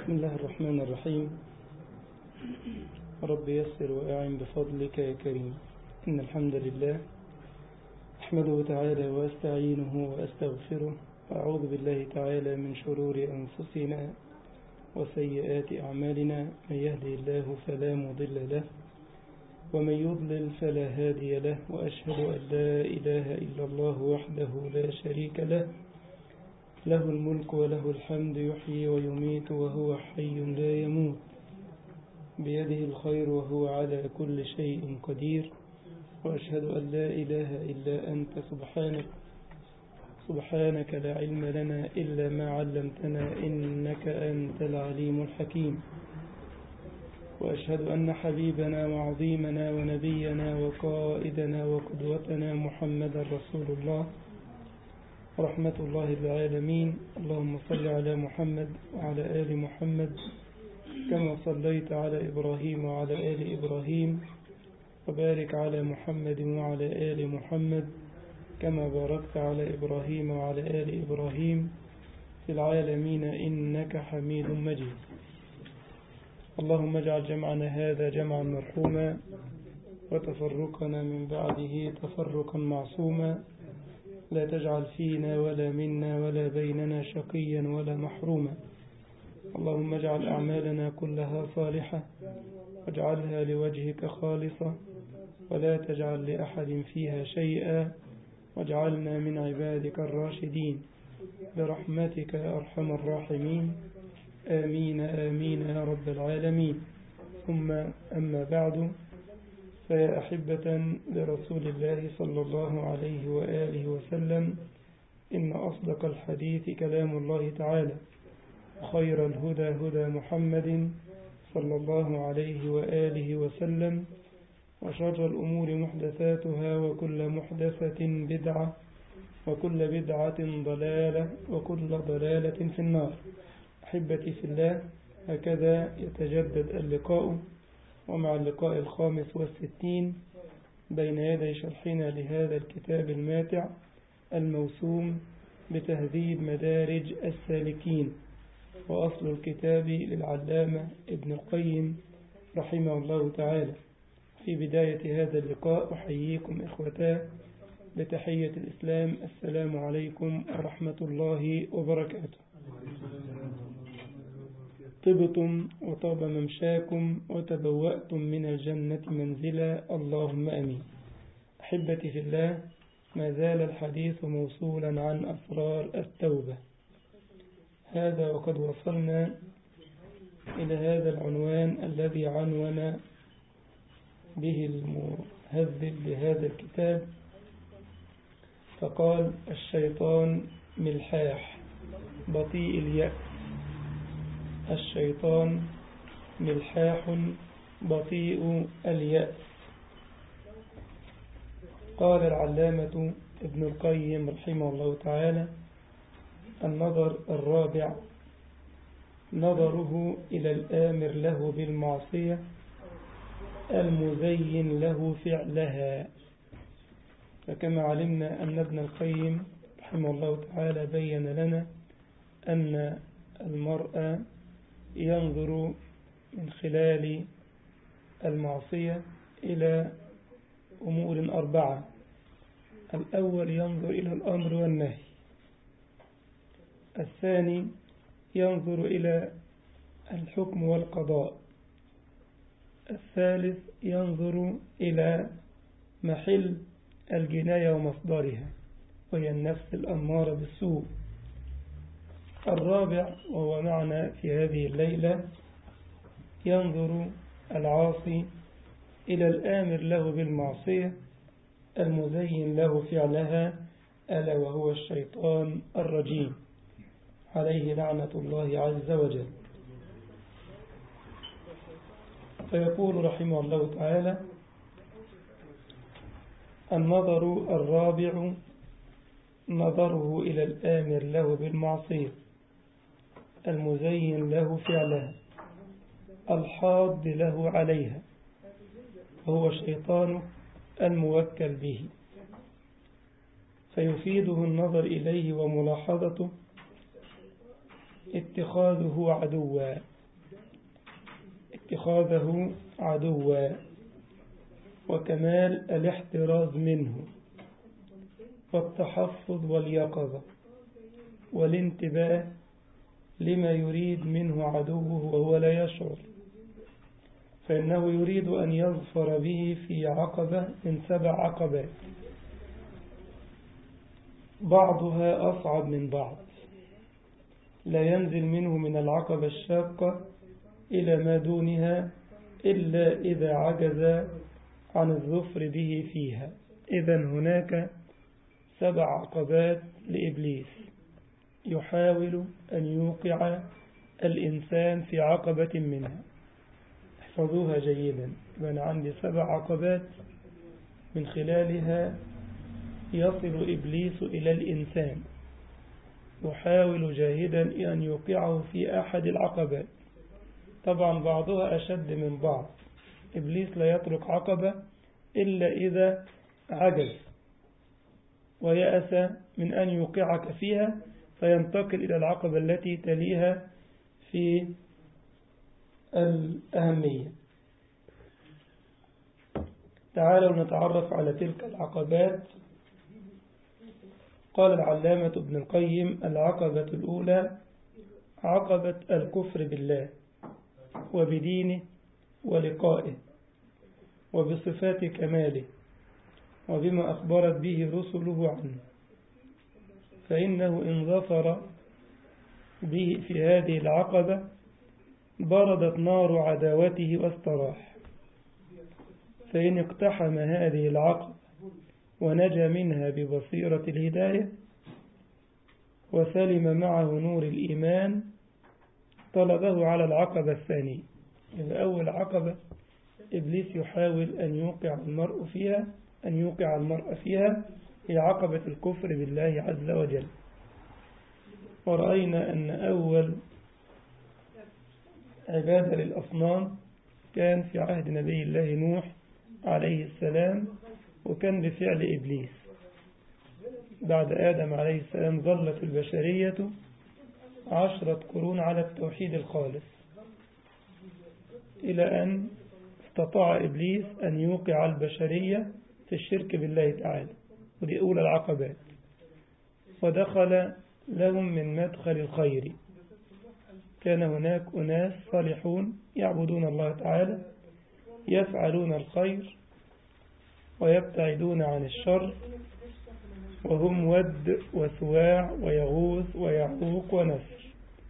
بسم الله الرحمن الرحيم رب يسر وأعن بفضلك يا كريم إن الحمد لله أحمده تعالى وأستعينه وأستغفره وأعوذ بالله تعالى من شرور أنفسنا وسيئات أعمالنا من يهدي الله فلا مضل له ومن يضلل فلا هادي له وأشهد أن لا إله إلا الله وحده لا شريك له له الملك وله الحمد يحيي ويميت وهو حي لا يموت بيده الخير وهو على كل شيء قدير وأشهد أن لا إله إلا أنت سبحانك سبحانك لا علم لنا إلا ما علمتنا إنك أنت العليم الحكيم وأشهد أن حبيبنا وعظيمنا ونبينا وقائدنا وقدوتنا محمد رسول الله رحمة الله للعالمين اللهم صل على محمد وعلى آل محمد كما صليت على إبراهيم وعلى آل إبراهيم وبارك على محمد وعلى آل محمد كما باركت على إبراهيم وعلى آل إبراهيم في العالمين إنك حميد مجيد اللهم اجعل جمعنا هذا جمعا مرحوما وتفرقنا من بعده تفرقا معصوما لا تجعل فينا ولا منا ولا بيننا شقيا ولا محروما اللهم اجعل أعمالنا كلها صالحة واجعلها لوجهك خالصة ولا تجعل لأحد فيها شيئا واجعلنا من عبادك الراشدين برحمتك يا أرحم الراحمين آمين آمين يا رب العالمين ثم أما بعد فيا أحبة لرسول الله صلى الله عليه وآله وسلم إن أصدق الحديث كلام الله تعالى خير الهدى هدى محمد صلى الله عليه وآله وسلم وشر الأمور محدثاتها وكل محدثة بدعة وكل بدعة ضلالة وكل ضلالة في النار أحبتي في الله هكذا يتجدد اللقاء ومع اللقاء الخامس والستين بين يدي شرحنا لهذا الكتاب الماتع الموسوم بتهذيب مدارج السالكين وأصل الكتاب للعلامة ابن القيم رحمه الله تعالى في بداية هذا اللقاء أحييكم إخوتاه بتحية الإسلام السلام عليكم ورحمة الله وبركاته طبتم وطاب ممشاكم وتبوأتم من الجنة منزلا اللهم أمين أحبتي في الله ما زال الحديث موصولا عن أسرار التوبة هذا وقد وصلنا إلى هذا العنوان الذي عنون به المهذب لهذا الكتاب فقال الشيطان ملحاح بطيء اليأس الشيطان ملحاح بطيء اليأس قال العلامة ابن القيم رحمه الله تعالى النظر الرابع نظره إلى الآمر له بالمعصية المزين له فعلها فكما علمنا أن ابن القيم رحمه الله تعالى بين لنا أن المرأة ينظر من خلال المعصية إلى أمور أربعة الأول ينظر إلى الأمر والنهي الثاني ينظر إلى الحكم والقضاء الثالث ينظر إلى محل الجناية ومصدرها وهي النفس الأمارة بالسوء الرابع وهو معنا في هذه الليلة ينظر العاصي إلى الآمر له بالمعصية المزين له فعلها ألا وهو الشيطان الرجيم عليه لعنة الله عز وجل فيقول رحمه الله تعالى النظر الرابع نظره إلى الآمر له بالمعصية المزين له فعلها الحاض له عليها وهو الشيطان الموكل به فيفيده النظر إليه وملاحظته اتخاذه عدوا اتخاذه عدوا وكمال الاحتراز منه والتحفظ واليقظة والانتباه لما يريد منه عدوه وهو لا يشعر فإنه يريد أن يظفر به في عقبة من سبع عقبات بعضها أصعب من بعض لا ينزل منه من العقبة الشاقة إلى ما دونها إلا إذا عجز عن الظفر به فيها إذا هناك سبع عقبات لإبليس يحاول أن يوقع الإنسان في عقبة منها احفظوها جيدا أنا عندي سبع عقبات من خلالها يصل إبليس إلى الإنسان يحاول جاهدا أن يوقعه في أحد العقبات طبعا بعضها أشد من بعض إبليس لا يترك عقبة إلا إذا عجز ويأس من أن يوقعك فيها فينتقل إلى العقبة التي تليها في الأهمية تعالوا نتعرف على تلك العقبات قال العلامة ابن القيم العقبة الأولى عقبة الكفر بالله وبدينه ولقائه وبصفات كماله وبما أخبرت به رسله عنه فإنه إن ظفر به في هذه العقبة بردت نار عداوته واستراح فإن اقتحم هذه العقبة ونجا منها ببصيرة الهداية وسلم معه نور الإيمان طلبه على العقبة الثانية إذا أول عقبة إبليس يحاول أن يوقع المرء فيها أن يوقع المرء فيها هي عقبة الكفر بالله عز وجل ورأينا أن أول عبادة للأصنام كان في عهد نبي الله نوح عليه السلام وكان بفعل إبليس بعد آدم عليه السلام ظلت البشرية عشرة قرون على التوحيد الخالص إلى أن استطاع إبليس أن يوقع البشرية في الشرك بالله تعالى ودي أولى العقبات ودخل لهم من مدخل الخير كان هناك أناس صالحون يعبدون الله تعالى يفعلون الخير ويبتعدون عن الشر وهم ود وسواع ويغوث ويعوق ونسر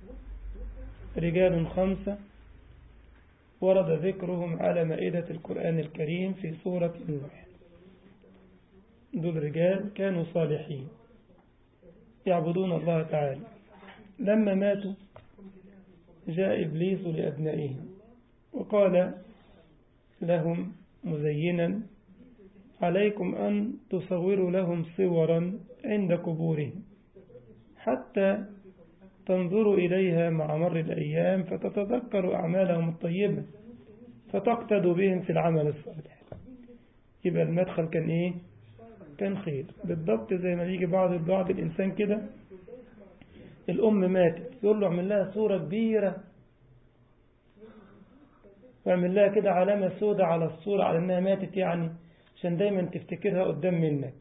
رجال خمسة ورد ذكرهم على مائدة القرآن الكريم في سورة نوح دول رجال كانوا صالحين يعبدون الله تعالى لما ماتوا جاء إبليس لأبنائهم وقال لهم مزينا عليكم أن تصوروا لهم صورا عند قبورهم حتى تنظروا إليها مع مر الأيام فتتذكروا أعمالهم الطيبة فتقتدوا بهم في العمل الصالح يبقى المدخل كان إيه كان خير بالضبط زي ما يجي بعض بعض الإنسان كده الأم ماتت يقول له اعمل لها صورة كبيرة واعمل لها كده علامة سودة على الصورة على أنها ماتت يعني عشان دايما تفتكرها قدام منك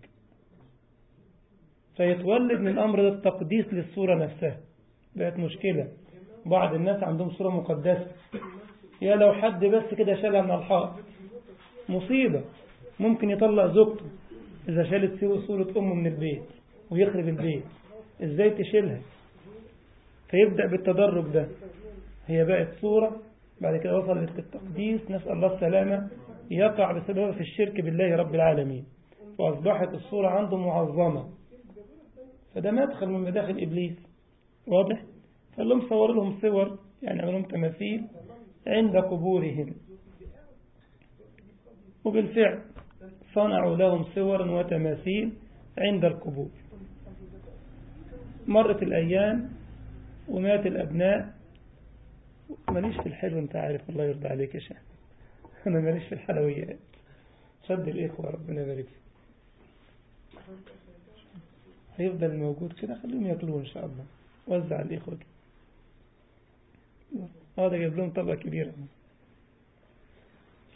فيتولد من أمر التقديس للصورة نفسها بقت مشكلة بعض الناس عندهم صورة مقدسة يا لو حد بس كده شالها من الحائط مصيبة ممكن يطلق زوجته إذا شالت صورة أمه من البيت ويخرب البيت إزاي تشيلها فيبدأ بالتدرج ده هي بقت صورة بعد كده وصلت للتقديس نسأل الله السلامة يقع بسببها في الشرك بالله رب العالمين وأصبحت الصورة عنده معظمة فده مدخل من مداخل إبليس واضح فقال لهم صور لهم صور يعني عملهم تماثيل عند قبورهم وبالفعل صنعوا لهم صورا وتماثيل عند القبور مرت الأيام ومات الأبناء ماليش في الحلو انت عارف الله يرضى عليك يا شيخ أنا ماليش في الحلويات شد الإخوة ربنا يبارك فيك هيفضل موجود كده خليهم ياكلوه إن شاء الله وزع الإخوة كده اه ده جايب لهم طبقة كبيرة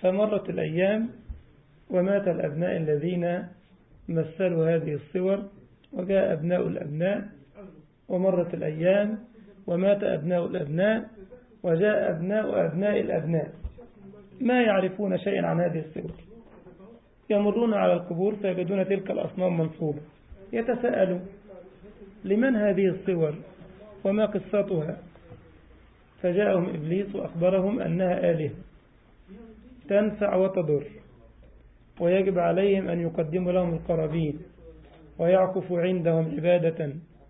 فمرت الأيام ومات الأبناء الذين مثلوا هذه الصور وجاء أبناء الأبناء ومرت الأيام ومات أبناء الأبناء وجاء أبناء أبناء الأبناء ما يعرفون شيئا عن هذه الصور يمرون على القبور فيجدون تلك الأصنام منصوبة يتساءلون لمن هذه الصور وما قصتها فجاءهم إبليس وأخبرهم أنها آلهة تنفع وتضر ويجب عليهم أن يقدموا لهم القرابين ويعكفوا عندهم عبادة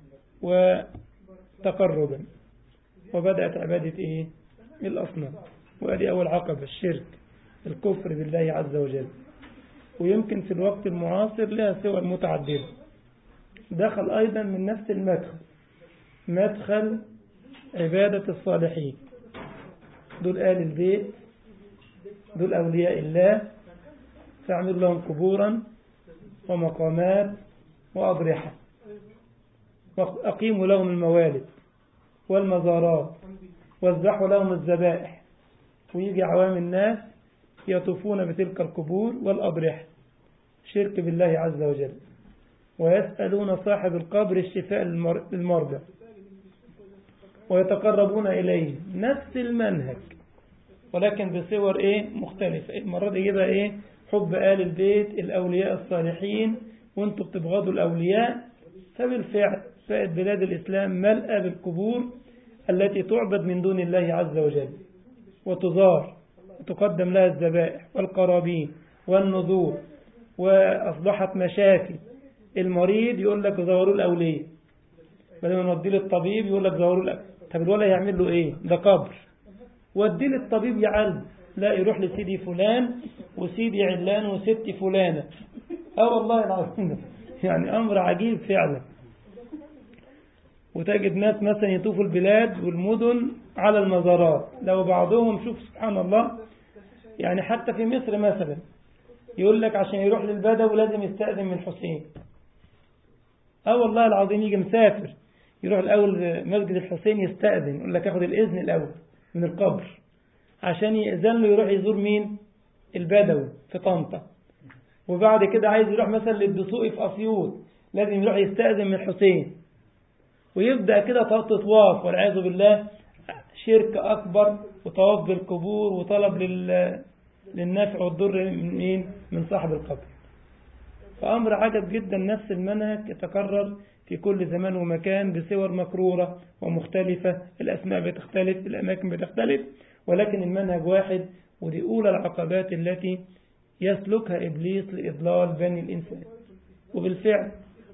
وتقربا وبدأت عبادة إيه؟ الأصنام وهذه أول عقبة الشرك الكفر بالله عز وجل ويمكن في الوقت المعاصر لها صور متعددة دخل أيضا من نفس المدخل مدخل عبادة الصالحين دول آل البيت دول أولياء الله فاعملوا لهم قبورا ومقامات وأضرحة وأقيموا لهم الموالد والمزارات واذبحوا لهم الذبائح ويجي عوام الناس يطوفون بتلك القبور والأضرحة شرك بالله عز وجل ويسألون صاحب القبر الشفاء للمرضى ويتقربون إليه نفس المنهج ولكن بصور إيه مختلفة المرة دي يبقى إيه حب آل البيت الأولياء الصالحين وانتم بتبغضوا الأولياء فبالفعل فائد بلاد الإسلام ملأ بالقبور التي تعبد من دون الله عز وجل وتزار وتقدم لها الذبائح والقرابين والنذور وأصبحت مشاكل المريض يقول لك زوروا الأولياء بدل ما نوديه للطبيب يقول لك زوروا الأولياء طب الولد يعمل له إيه ده قبر وديه للطبيب يعالج لا يروح لسيدي فلان وسيدي علان وستي فلانة اه والله العظيم يعني أمر عجيب فعلا وتجد ناس مثلا يطوفوا البلاد والمدن على المزارات لو بعضهم شوف سبحان الله يعني حتى في مصر مثلا يقول لك عشان يروح للبدو لازم يستأذن من حسين اه والله العظيم يجي مسافر يروح الأول مسجد الحسين يستأذن يقول لك ياخد الإذن الأول من القبر عشان يأذن له يروح يزور مين البدوي في طنطا وبعد كده عايز يروح مثلا للدسوقي في أسيوط لازم يروح يستأذن من الحسين ويبدأ كده تطواف والعياذ بالله شرك أكبر وطواف بالقبور وطلب لل... للنفع والضر من مين من صاحب القبر فأمر عجب جدا نفس المنهج يتكرر في كل زمان ومكان بصور مكرورة ومختلفة الأسماء بتختلف الأماكن بتختلف ولكن المنهج واحد ودي أولى العقبات التي يسلكها إبليس لإضلال بني الإنسان وبالفعل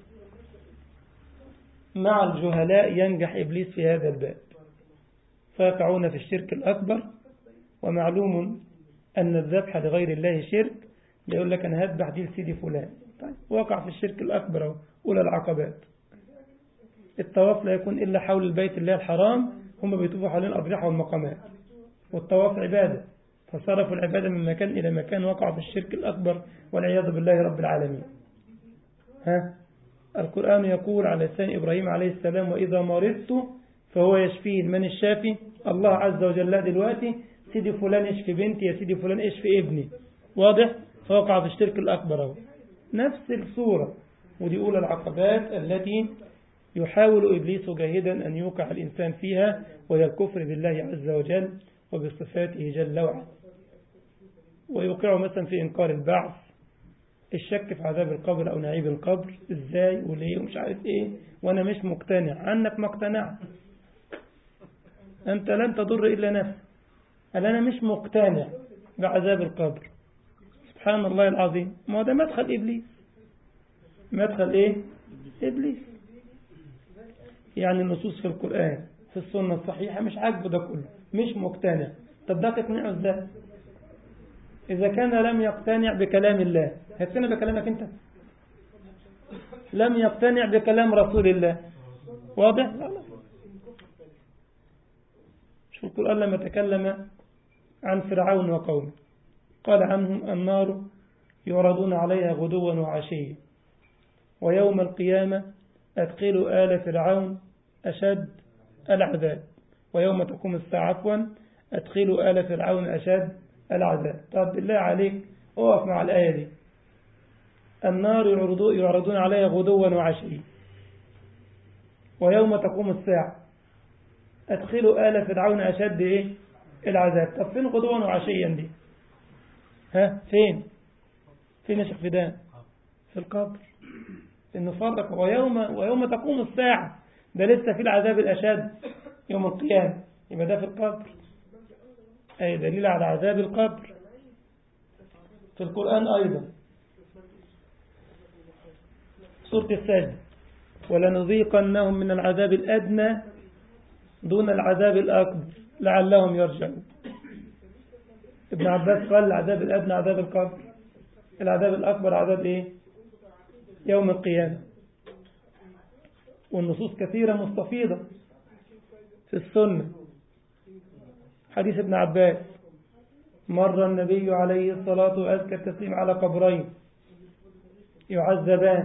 مع الجهلاء ينجح إبليس في هذا الباب فيقعون في الشرك الأكبر ومعلوم أن الذبح لغير الله شرك يقول لك أنا هذبح دي لسيدي فلان طيب وقع في الشرك الأكبر أولى العقبات الطواف لا يكون إلا حول البيت الله الحرام هم بيطوفوا حوالين الأضرحة والمقامات والطواف عبادة فصرفوا العبادة من مكان إلى مكان وقعوا في الشرك الأكبر والعياذ بالله رب العالمين ها القرآن يقول على لسان إبراهيم عليه السلام وإذا مرضت فهو يشفين من الشافي الله عز وجل دلوقتي سيدي فلان اشفي بنتي يا سيدي فلان اشفي ابني واضح فوقع في الشرك الأكبر أهو نفس الصورة ودي أولى العقبات التي يحاول إبليس جاهدا أن يوقع الإنسان فيها وهي الكفر بالله عز وجل وبصفاته جل وعلا ويوقعه مثلا في إنكار البعث الشك في عذاب القبر أو نعيب القبر إزاي وليه ومش عارف إيه وأنا مش مقتنع عنك ما اقتنعت أنت لن تضر إلا نفسك قال أنا مش مقتنع بعذاب القبر سبحان الله العظيم ما ده مدخل إبليس مدخل إيه إبليس يعني النصوص في القرآن في السنة الصحيحة مش عاجبه ده كله مش مقتنع طب ده تقنعه ازاي إذا كان لم يقتنع بكلام الله هتقتنع بكلامك أنت لم يقتنع بكلام رسول الله واضح لا لا شوف القرآن لما تكلم عن فرعون وقومه قال عنهم النار يعرضون عليها غدوا وعشيا ويوم القيامة أدخلوا آل فرعون أشد العذاب ويوم تقوم الساعة عفوا أدخلوا آل فرعون أشد العذاب طب بالله عليك اقف مع الآية دي النار يعرضون, يعرضون عليها غدوا وعشيا ويوم تقوم الساعة أدخلوا آل فرعون أشد إيه العذاب طب فين غدوا وعشيا دي ها فين فين يا شيخ فدان في القبر إنه فرق ويوم, ويوم تقوم الساعة ده لسه في العذاب الأشد يوم القيامة يبقى ده في القبر أي دليل على عذاب القبر في القرآن أيضا سورة السجد ولنذيقنهم من العذاب الأدنى دون العذاب الأكبر لعلهم يرجعون ابن عباس قال العذاب الأدنى عذاب القبر العذاب الأكبر عذاب إيه يوم القيامة والنصوص كثيرة مستفيضة في السنة حديث ابن عباس مر النبي عليه الصلاة وأزكى التسليم على قبرين يعذبان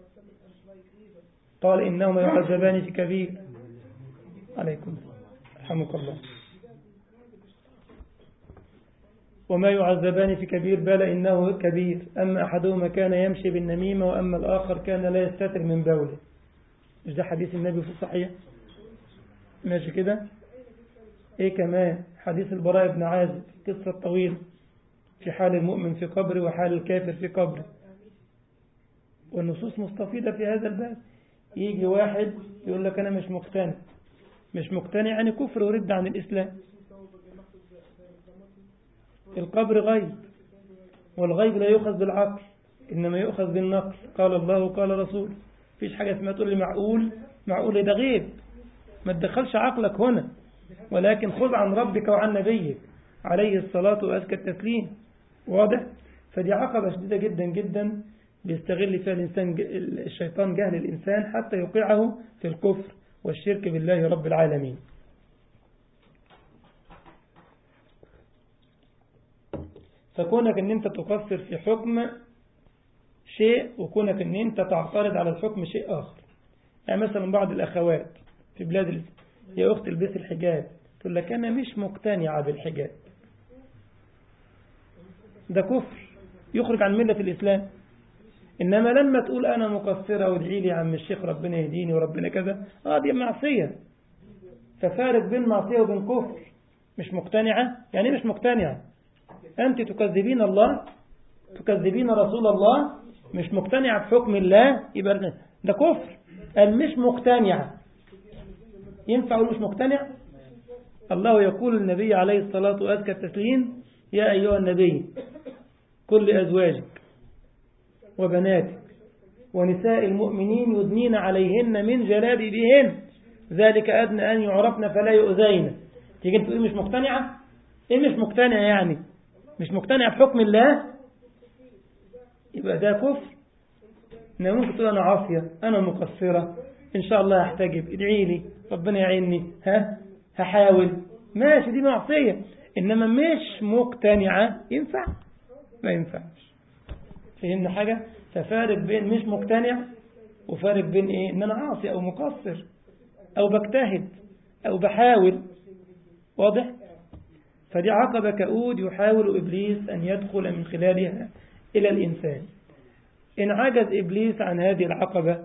قال إنهما يعذبان في كبير عليكم رحمك الله وما يعذبان في كبير بل إنه كبير أما أحدهما كان يمشي بالنميمة وأما الآخر كان لا يستتر من بوله مش ده حديث النبي في الصحيح ماشي كده ايه كمان حديث البراء بن عازب قصة طويلة في حال المؤمن في قبره وحال الكافر في قبره والنصوص مستفيدة في هذا الباب يجي واحد يقول لك أنا مش مقتنع مش مقتنع يعني كفر ورد عن الإسلام القبر غيب والغيب لا يؤخذ بالعقل إنما يؤخذ بالنقل قال الله وقال رسول فيش حاجة اسمها تقول لي معقول معقول ده غيب ما تدخلش عقلك هنا ولكن خذ عن ربك وعن نبيك عليه الصلاة وأزكى التسليم واضح فدي عقبة شديدة جدا جدا بيستغل فيها الإنسان الشيطان جهل الإنسان حتى يوقعه في الكفر والشرك بالله رب العالمين فكونك ان انت تقصر في حكم شيء وكونك ان انت تعترض على الحكم شيء اخر يعني مثلا بعض الاخوات في بلاد يا اخت البس الحجاب تقول لك انا مش مقتنعة بالحجاب ده كفر يخرج عن ملة الاسلام انما لما تقول انا مقصرة وادعي لي يا عم الشيخ ربنا يهديني وربنا كذا اه دي معصية ففارق بين معصية وبين كفر مش مقتنعة يعني مش مقتنعة أنت تكذبين الله تكذبين رسول الله مش مقتنعة بحكم الله يبقى ده كفر قال مش مقتنعة ينفع مش مقتنع الله يقول النبي عليه الصلاة وأزكى التسليم يا أيها النبي كل أزواجك وبناتك ونساء المؤمنين يدنين عليهن من جلابيبهن ذلك أدنى أن يعرفن فلا يؤذين تيجي انت تقول مش مقتنعة ايه مش مقتنع يعني مش مقتنع بحكم الله يبقى ده كفر انما ممكن تقول انا عاصية انا مقصرة ان شاء الله هحتجب ادعي لي ربنا يعيني ها هحاول ماشي دي معصية انما مش مقتنعة ينفع ما ينفعش فهمنا حاجة ففارق بين مش مقتنع وفارق بين ايه ان انا عاصي او مقصر او بجتهد او بحاول واضح فدي عقبة كؤود يحاول إبليس أن يدخل من خلالها إلى الإنسان إن عجز إبليس عن هذه العقبة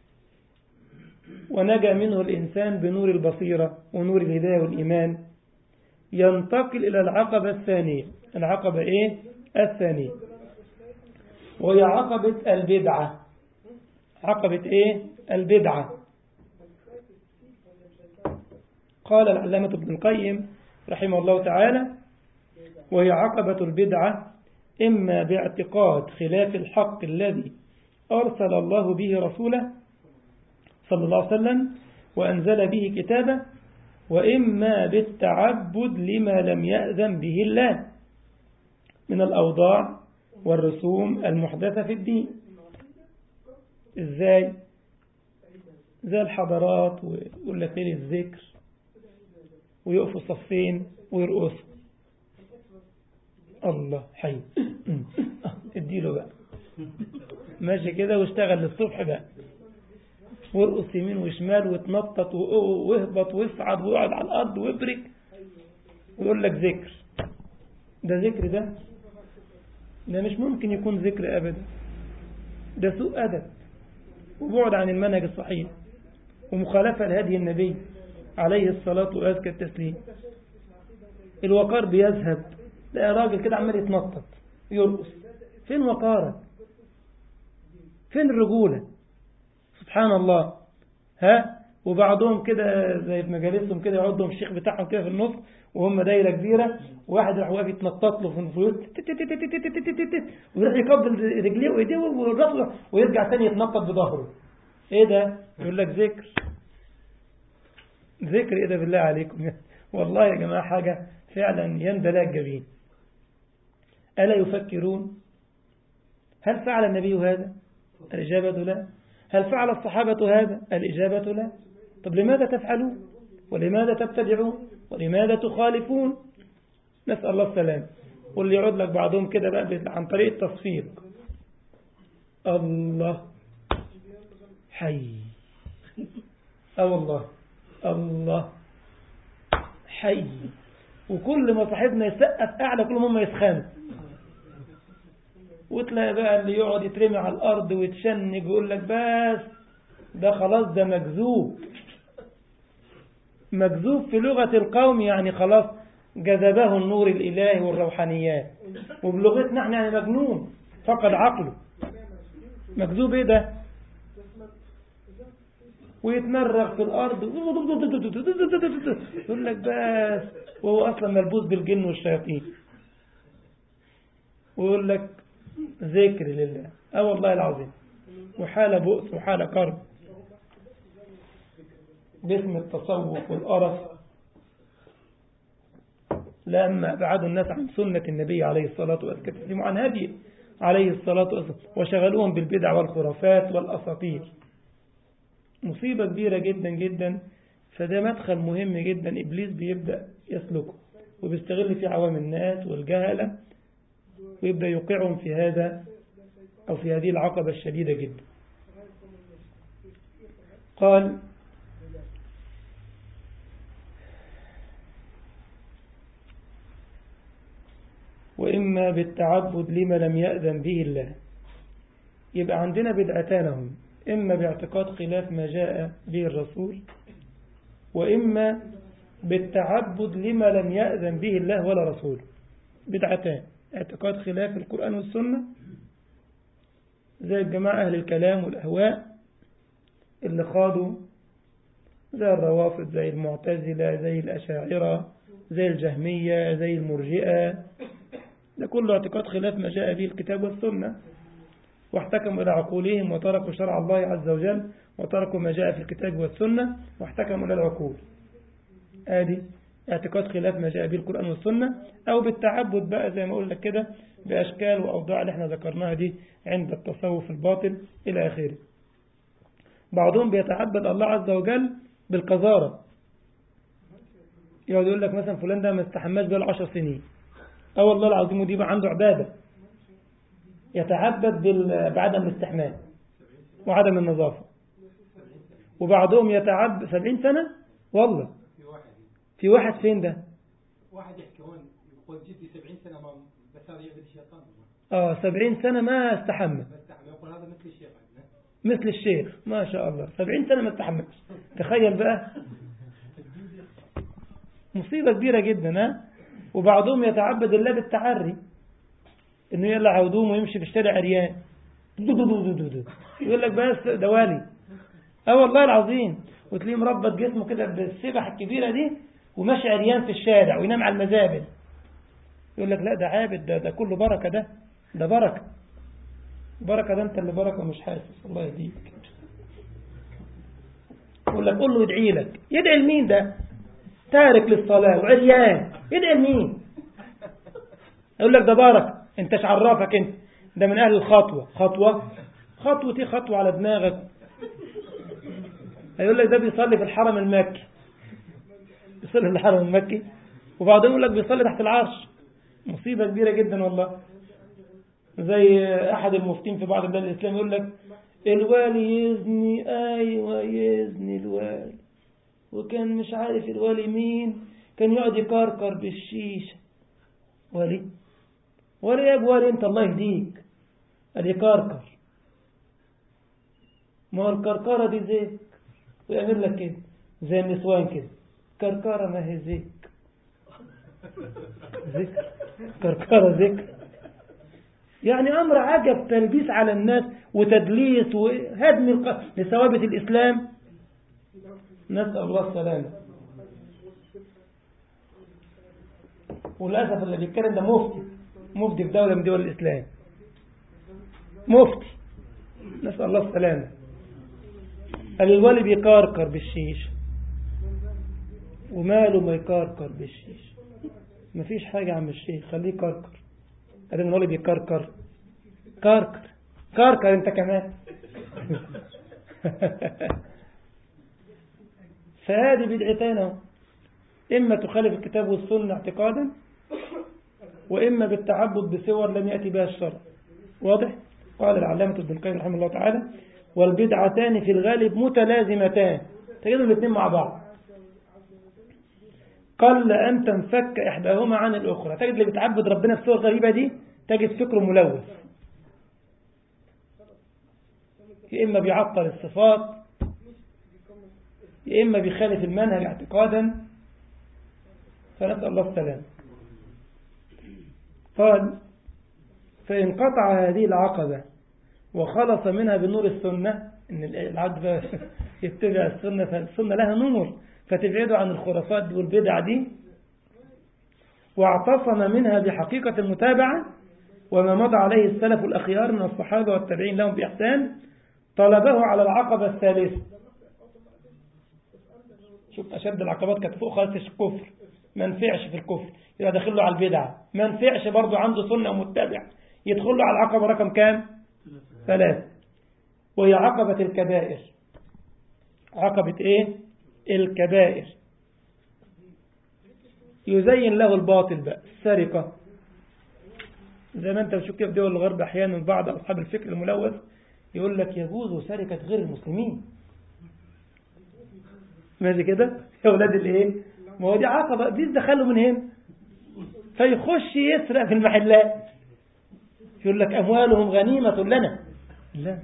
ونجا منه الإنسان بنور البصيرة ونور الهداية والإيمان ينتقل إلى العقبة الثانية العقبة إيه؟ الثانية وهي عقبة البدعة عقبة إيه؟ البدعة قال العلامة ابن القيم رحمه الله تعالى وهي عقبة البدعة إما باعتقاد خلاف الحق الذي أرسل الله به رسوله صلى الله عليه وسلم وأنزل به كتابه وإما بالتعبد لما لم يأذن به الله من الأوضاع والرسوم المحدثة في الدين إزاي زي الحضارات ويقول لك ليل الذكر ويقفوا صفين ويرقصوا الله حي اديله بقى ماشي كده واشتغل للصبح بقى وارقص يمين وشمال وتنطط واهبط واصعد واقعد على الارض وابرك ويقول لك ذكر ده ذكر ده ده مش ممكن يكون ذكر أبدا ده سوء أدب وبعد عن المنهج الصحيح ومخالفة لهدي النبي عليه الصلاة وأزكى التسليم الوقار بيذهب لا راجل كده عمال يتنطط يرقص فين وقارك فين الرجولة سبحان الله ها وبعضهم كده زي في مجالسهم كده يقعدهم الشيخ بتاعهم كده في النص وهم دايره كبيره وواحد راح واقف يتنطط له في الفلوس ويروح يقبل رجليه وايديه وراسه ويرجع تاني يتنطط بظهره ايه ده يقول لك ذكر ذكر ايه ده بالله عليكم والله يا جماعه حاجه فعلا يندلع الجبين الا يفكرون هل فعل النبي هذا الاجابه لا هل فعل الصحابه هذا الاجابه لا طب لماذا تفعلون ولماذا تبتدعون ولماذا تخالفون نسأل الله السلام واللي يعود لك بعضهم كده بقى عن طريق التصفيق الله حي اه والله الله حي وكل ما صاحبنا يسقف أعلى كل ما يسخن وتلاقي بقى اللي يقعد يترمي على الأرض ويتشنج ويقول لك بس ده خلاص ده مجذوب مجذوب في لغة القوم يعني خلاص جذبه النور الإلهي والروحانيات وبلغتنا احنا يعني مجنون فقد عقله مجذوب ايه ده ويتمرغ في الأرض يقول لك بس وهو أصلا ملبوس بالجن والشياطين ويقول لك ذكر لله اه والله العظيم وحال بؤس وحال كرب باسم التصوف والقرف لما أبعدوا الناس عن سنة النبي عليه الصلاة والسلام عن هدي عليه الصلاة والسلام وشغلوهم بالبدع والخرافات والأساطير مصيبة كبيرة جدا جدا فده مدخل مهم جدا إبليس بيبدأ يسلكه وبيستغل في عوام الناس والجهلة ويبدأ يوقعهم في هذا أو في هذه العقبة الشديدة جدا قال وإما بالتعبد لما لم يأذن به الله يبقى عندنا بدعتان هم إما باعتقاد خلاف ما جاء به الرسول وإما بالتعبد لما لم يأذن به الله ولا رسوله بدعتان اعتقاد خلاف القرآن والسنة زي الجماعة أهل الكلام والأهواء اللي خاضوا زي الروافض زي المعتزلة زي الأشاعرة زي الجهمية زي المرجئة ده كله اعتقاد خلاف ما جاء به الكتاب والسنة واحتكموا إلى عقولهم وتركوا شرع الله عز وجل وتركوا ما جاء في الكتاب والسنة واحتكموا إلى العقول آدي اعتقاد خلاف ما جاء به القرآن والسنة أو بالتعبد بقى زي ما أقول لك كده بأشكال وأوضاع اللي احنا ذكرناها دي عند التصوف الباطل إلى آخره بعضهم بيتعبد الله عز وجل بالقذارة يقعد يقول لك مثلا فلان ده ما استحماش بقى 10 سنين اه والله العظيم ودي بقى عنده عبادة يتعبد بعدم الاستحمام وعدم النظافة وبعضهم يتعبد 70 سنة والله في واحد فين ده واحد يحكي هون يقول جدي 70 سنة ما بس هذا يعبد الشيطان اه 70 سنة ما استحمى بس يقول هذا مثل الشيخ عندنا مثل الشيخ ما شاء الله 70 سنة ما استحملش تخيل بقى مصيبة كبيرة جدا ها وبعضهم يتعبد الله بالتعري انه يقلع هدومه ويمشي في الشارع عريان يقول لك بس دوالي اه والله العظيم وتلاقيه مربط جسمه كده بالسبح الكبيرة دي وماشي عريان في الشارع وينام على المزابل يقول لك لا ده عابد ده, ده كله بركة ده ده بركة بركة ده انت اللي بركة مش حاسس الله يهديك يقول لك قول له يدعي لك يدعي لمين ده تارك للصلاة وعريان يدعي لمين يقول لك ده بركة انت عرفك انت ده من اهل الخطوة خطوة خطوتي خطوة على دماغك هيقول لك ده بيصلي في الحرم المكي بيصلي في الحرم المكي وبعدين يقول لك بيصلي تحت العرش مصيبة كبيرة جدا والله زي أحد المفتين في بعض بلاد الإسلام يقول لك الوالي يزني أيوة يزني الوالي وكان مش عارف الوالي مين كان يقعد يكركر بالشيشة ولي ولي يا ابو ولي انت الله يهديك ادي كركر ما هو الكركرة دي زيك ويعمل لك كده زي النسوان كده كركرة ما هي زيك ذكر كركرة ذكر يعني أمر عجب تلبيس على الناس وتدليس وهدم الق... لثوابت الإسلام نسأل الله السلامة وللأسف اللي بيتكلم ده مفتي مفتي في دولة من دول الإسلام مفتي نسأل الله السلامة قال الولي بيكركر بالشيش وماله ما يكركر بالشيش مفيش حاجة يا عم الشيخ خليه كركر قال ان الولي بيكركر كركر كركر انت كمان فهذه بدعتين اهو إما تخالف الكتاب والسنة اعتقادا وإما بالتعبد بصور لم يأتي بها الشرع واضح؟ قال العلامة ابن القيم رحمه الله تعالى والبدعتان في الغالب متلازمتان تجدوا الاثنين مع بعض قل أن تنفك إحداهما عن الأخرى تجد اللي بيتعبد ربنا في صور غريبة دي تجد فكره ملوث يا إما بيعطل الصفات يا إما بيخالف المنهج اعتقادا فنسأل الله السلام قال فإن قطع هذه العقبة وخلص منها بنور السنة إن العبد يتبع السنة فالسنة لها نور فتبعده عن الخرافات والبدع دي واعتصم منها بحقيقة المتابعة وما مضى عليه السلف الأخيار من الصحابة والتابعين لهم بإحسان طلبه على العقبة الثالثة شوف أشد العقبات كانت فوق خالص الكفر ما نفعش في الكفر يبقى داخل له على البدعة ما نفعش برضه عنده سنة ومتبع يدخل له على العقبة رقم كام ثلاثة وهي عقبة الكبائر عقبة ايه الكبائر يزين له الباطل بقى السرقة زي ما انت بتشوف كيف دول الغرب احيانا بعض اصحاب الفكر الملوث يقول لك يجوز سرقة غير المسلمين ماشي كده يا اولاد الايه ما هو دي عقبة دي دخلوا من هنا فيخش يسرق في المحلات يقول لك اموالهم غنيمة لنا لا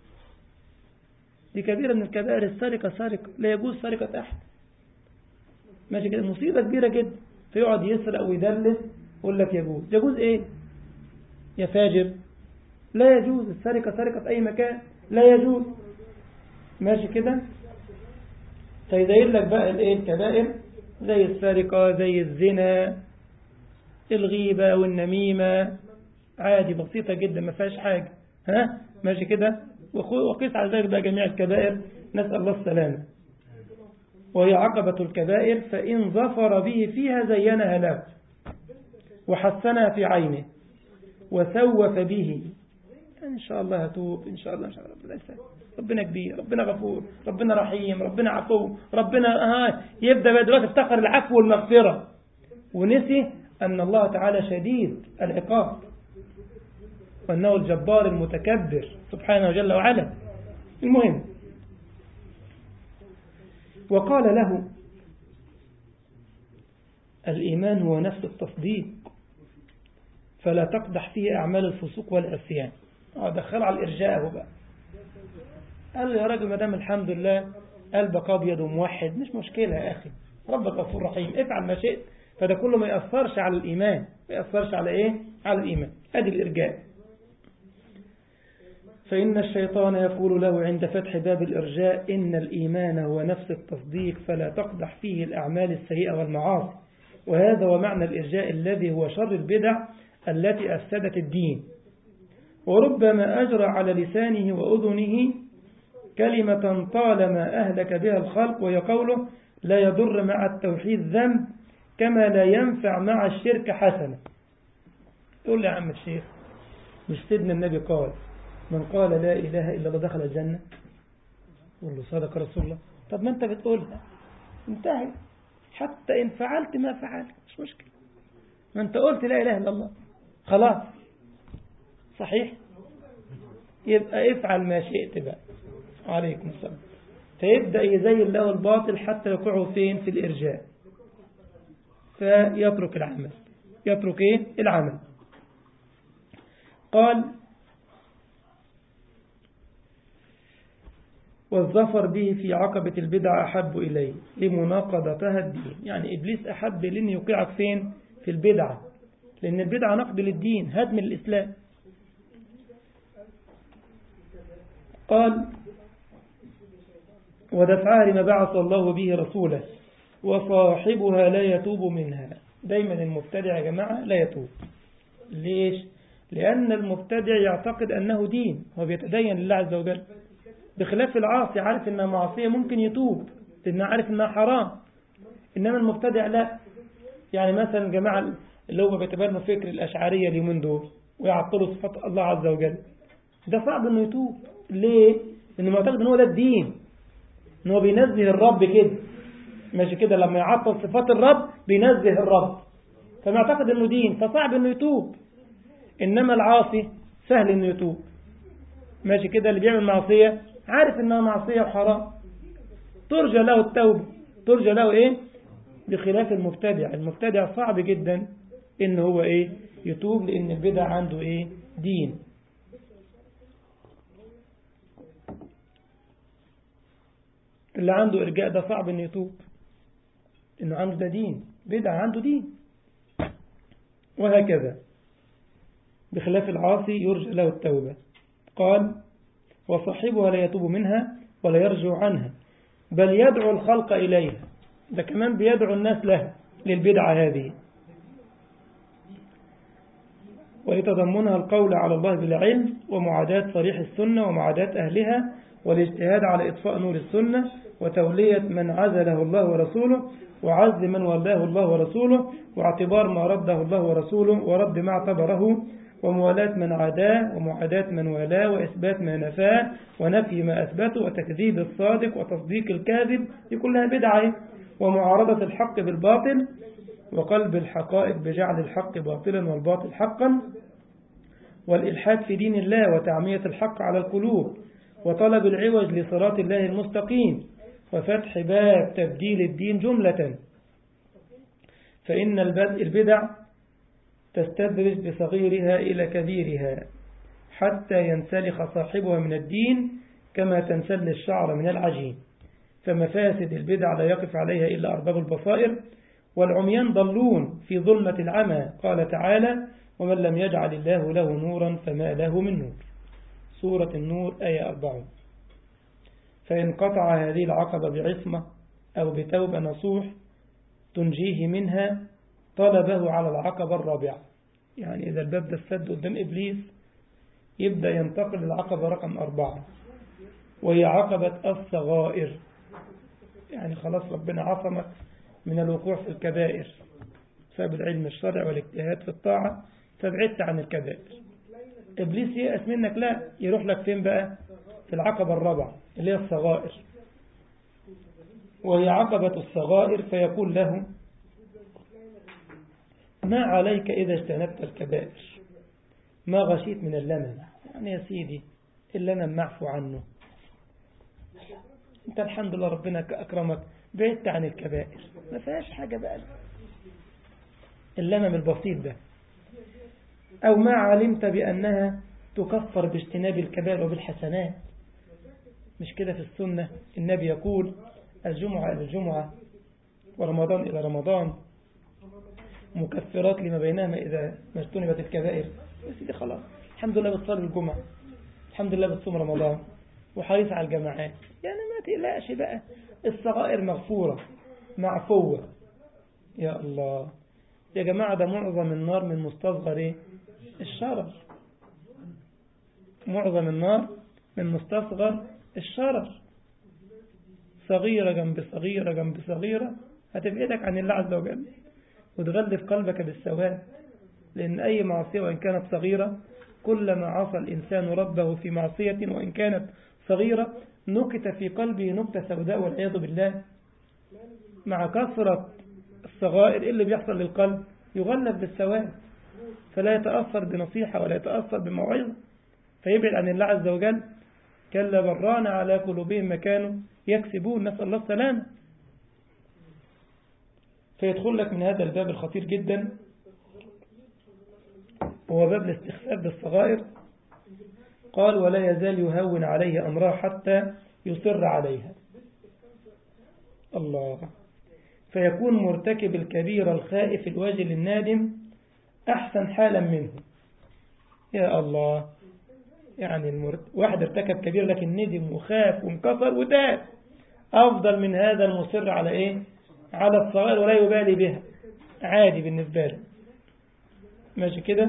دي كبيرة من الكبائر السرقة سرقة لا يجوز سرقة أحد ماشي كده مصيبة كبيرة جدا فيقعد يسرق ويدلس يقول لك يجوز يجوز ايه يا فاجر لا يجوز السرقة سرقة في أي مكان لا يجوز ماشي كده فيزين لك بقى الايه الكبائر زي السرقة زي الزنا الغيبة والنميمة عادي بسيطة جدا ما فيهاش حاجة ها ماشي كده وقيس على ذلك بقى جميع الكبائر نسأل الله السلامة وهي عقبة الكبائر فإن ظفر به فيها زينها له وحسنها في عينه وسوف به إن شاء الله هتوب إن شاء الله إن شاء الله ربنا يسهل ربنا كبير ربنا غفور ربنا رحيم ربنا عفو ربنا آه يبدأ بقى دلوقتي افتخر العفو والمغفرة ونسي أن الله تعالى شديد العقاب وأنه الجبار المتكبر سبحانه جل وعلا المهم وقال له الإيمان هو نفس التصديق فلا تقدح فيه أعمال الفسوق والعصيان دخل على الإرجاء هو بقى قال له يا راجل مدام الحمد لله قلبك أبيض وموحد مش مشكلة يا أخي ربك غفور رحيم افعل ما شئت فده كله ما يأثرش على الإيمان ما يأثرش على إيه على الإيمان هذه الإرجاء فإن الشيطان يقول له عند فتح باب الإرجاء إن الإيمان هو نفس التصديق فلا تقدح فيه الأعمال السيئة والمعاصي وهذا هو معنى الإرجاء الذي هو شر البدع التي أفسدت الدين وربما أجرى على لسانه وأذنه كلمة طالما أهلك بها الخلق وهي قوله لا يضر مع التوحيد ذنب كما لا ينفع مع الشرك حسنة تقول لي يا عم الشيخ مش سيدنا النبي قال من قال لا إله إلا الله دخل الجنة قول له صدق رسول الله طب ما أنت بتقولها انتهي حتى إن فعلت ما فعلت مش مشكلة ما أنت قلت لا إله إلا الله خلاص صحيح يبقى افعل ما شئت بقى عليكم السلام فيبدأ يزين له الباطل حتى يقعه فين في الإرجاء فيترك العمل يترك إيه العمل قال والظفر به في عقبة البدعة أحب إليه لمناقضتها الدين يعني إبليس أحب لأن يوقعك فين في البدعة لأن البدعة نقد للدين هدم الإسلام قال ودفعها لما بعث الله به رسوله وصاحبها لا يتوب منها دايما المبتدع يا جماعة لا يتوب ليش لأن المبتدع يعتقد أنه دين هو بيتدين لله عز وجل بخلاف العاصي عارف أنها معصية ممكن يتوب لأنه عارف أنها حرام إنما المبتدع لا يعني مثلا جماعة اللي هم بيتبنوا فكر الأشعرية اليومين دول ويعطلوا صفات الله عز وجل ده صعب انه يتوب ليه؟ لانه معتقد ان هو ده الدين ان هو بينزه الرب كده ماشي كده لما يعطل صفات الرب بينزه الرب فمعتقد انه دين فصعب انه يتوب انما العاصي سهل انه يتوب ماشي كده اللي بيعمل معصية عارف انها معصية وحرام ترجى له التوبة ترجى له ايه بخلاف المبتدع المبتدع صعب جدا ان هو ايه يتوب لان البدع عنده ايه دين اللي عنده ارجاء ده صعب انه يتوب انه عنده ده دين بدع عنده دين وهكذا بخلاف العاصي يرجى له التوبة قال وصاحبها لا يتوب منها ولا يرجع عنها بل يدعو الخلق إليها ده كمان بيدعو الناس له للبدعة هذه ولتضمنها القول على الله بالعلم ومعاداة صريح السنة ومعاداة أهلها والاجتهاد على إطفاء نور السنة وتولية من عزله الله ورسوله وعز من ولاه الله ورسوله واعتبار ما رده الله ورسوله ورد ما اعتبره وموالاة من عاداه ومعاداة من والاه وإثبات ما نفاه ونفي ما أثبته وتكذيب الصادق وتصديق الكاذب دي كلها بدعة ومعارضة الحق بالباطل وقلب الحقائق بجعل الحق باطلا والباطل حقا والإلحاد في دين الله وتعمية الحق على القلوب وطلب العوج لصراط الله المستقيم وفتح باب تبديل الدين جملة فإن البدع تستدرج بصغيرها إلى كبيرها حتى ينسلخ صاحبها من الدين كما تنسل الشعر من العجين فمفاسد البدع لا يقف عليها إلا أرباب البصائر والعميان ضلون في ظلمة العمى قال تعالى ومن لم يجعل الله له نورا فما له من نور سورة النور آية 40 فإن قطع هذه العقبة بعصمة أو بتوبة نصوح تنجيه منها طلبه على العقبة الرابعة يعني إذا الباب ده السد قدام إبليس يبدأ ينتقل للعقبة رقم أربعة وهي عقبة الصغائر يعني خلاص ربنا عصمك من الوقوع في الكبائر بسبب العلم الشرع والاجتهاد في الطاعة فابعدت عن الكبائر إبليس يأس منك لا يروح لك فين بقى في العقبة الرابعة اللي هي الصغائر وهي عقبة الصغائر فيقول له ما عليك إذا اجتنبت الكبائر ما غشيت من اللمن يعني يا سيدي اللمن معفو عنه انت الحمد لله ربنا أكرمك بعدت عن الكبائر ما فيهاش حاجة بقى اللمم البسيط ده أو ما علمت بأنها تكفر باجتناب الكبائر وبالحسنات مش كده في السنة النبي يقول الجمعة إلى الجمعة ورمضان إلى رمضان مكفرات لما بينهما إذا ما اجتنبت الكبائر يا سيدي خلاص الحمد لله بتصلي الجمعة الحمد لله بتصوم رمضان وحريص على الجماعات يعني ما تقلقش بقى الصغائر مغفورة معفوة يا الله يا جماعة ده معظم النار من مستصغر ايه الشرر معظم النار من مستصغر الشرر صغيرة جنب صغيرة جنب صغيرة هتبعدك عن الله عز وجل وتغلف قلبك بالسواد لأن أي معصية وإن كانت صغيرة كلما عصى الإنسان ربه في معصية وإن كانت صغيرة نكت في قلبه نكتة سوداء والعياذ بالله مع كثرة الصغائر اللي بيحصل للقلب يغلب بالسواد فلا يتأثر بنصيحة ولا يتأثر بموعظة فيبعد عن الله عز وجل كلا بران على قلوبهم ما كانوا يكسبون نسأل الله السلام فيدخل لك من هذا الباب الخطير جدا هو باب الاستخفاف بالصغائر قال ولا يزال يهون عليه أمرها حتى يصر عليها الله فيكون مرتكب الكبير الخائف الواجل النادم أحسن حالا منه يا الله يعني المرت... واحد ارتكب كبير لكن ندم وخاف وانكسر وتاب أفضل من هذا المصر على إيه على الصغائر ولا يبالي بها عادي بالنسبة له ماشي كده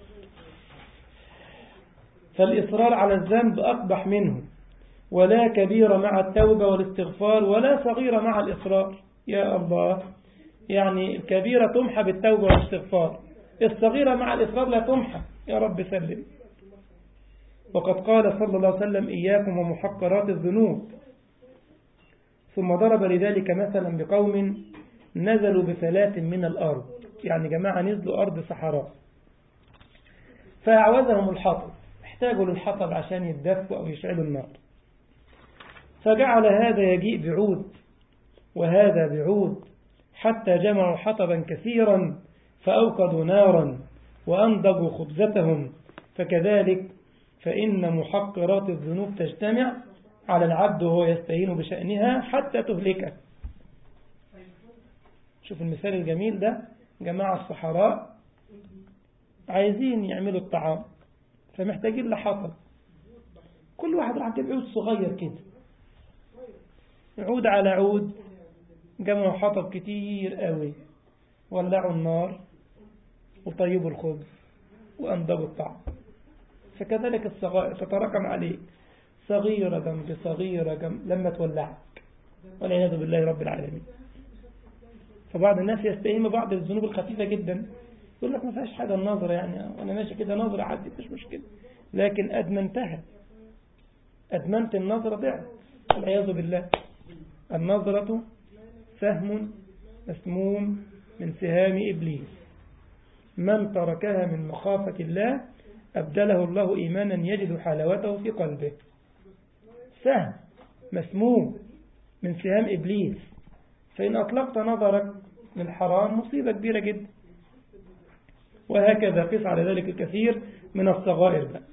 فالإصرار على الذنب أقبح منه ولا كبير مع التوبة والاستغفار ولا صغير مع الإصرار يا الله يعني الكبيرة تمحى بالتوبة والاستغفار الصغيرة مع الإصرار لا تمحى يا رب سلم وقد قال صلى الله عليه وسلم إياكم ومحقرات الذنوب ثم ضرب لذلك مثلا بقوم نزلوا بثلاث من الأرض يعني جماعة نزلوا أرض صحراء فأعوزهم الحطب احتاجوا للحطب عشان يتدفوا أو يشعلوا النار فجعل هذا يجيء بعود وهذا بعود حتى جمعوا حطبا كثيرا فأوقدوا نارا وأنضجوا خبزتهم فكذلك فإن محقرات الذنوب تجتمع على العبد وهو يستهين بشأنها حتى تهلكه شوف المثال الجميل ده جماعة الصحراء عايزين يعملوا الطعام فمحتاجين لحطب كل واحد راح يجيب عود صغير كده عود على عود جمعوا حطب كتير قوي ولعوا النار وطيبوا الخبز وأنضجوا الطعام فكذلك الصغائر تتراكم عليك صغيرة جنب صغيرة جنب لما تولعك والعياذ بالله رب العالمين فبعض الناس يستهين بعض الذنوب الخفيفة جدا يقول لك ما فيهاش حاجة النظرة يعني أنا ماشي كده نظرة عدت مش مشكلة لكن أدمنتها أدمنت النظرة ضعت والعياذ بالله النظرة سهم مسموم من سهام إبليس من تركها من مخافة الله أبدله الله إيمانا يجد حلاوته في قلبه سهم مسموم من سهام إبليس فإن أطلقت نظرك للحرام مصيبة كبيرة جدا وهكذا قس على ذلك الكثير من الصغائر بقى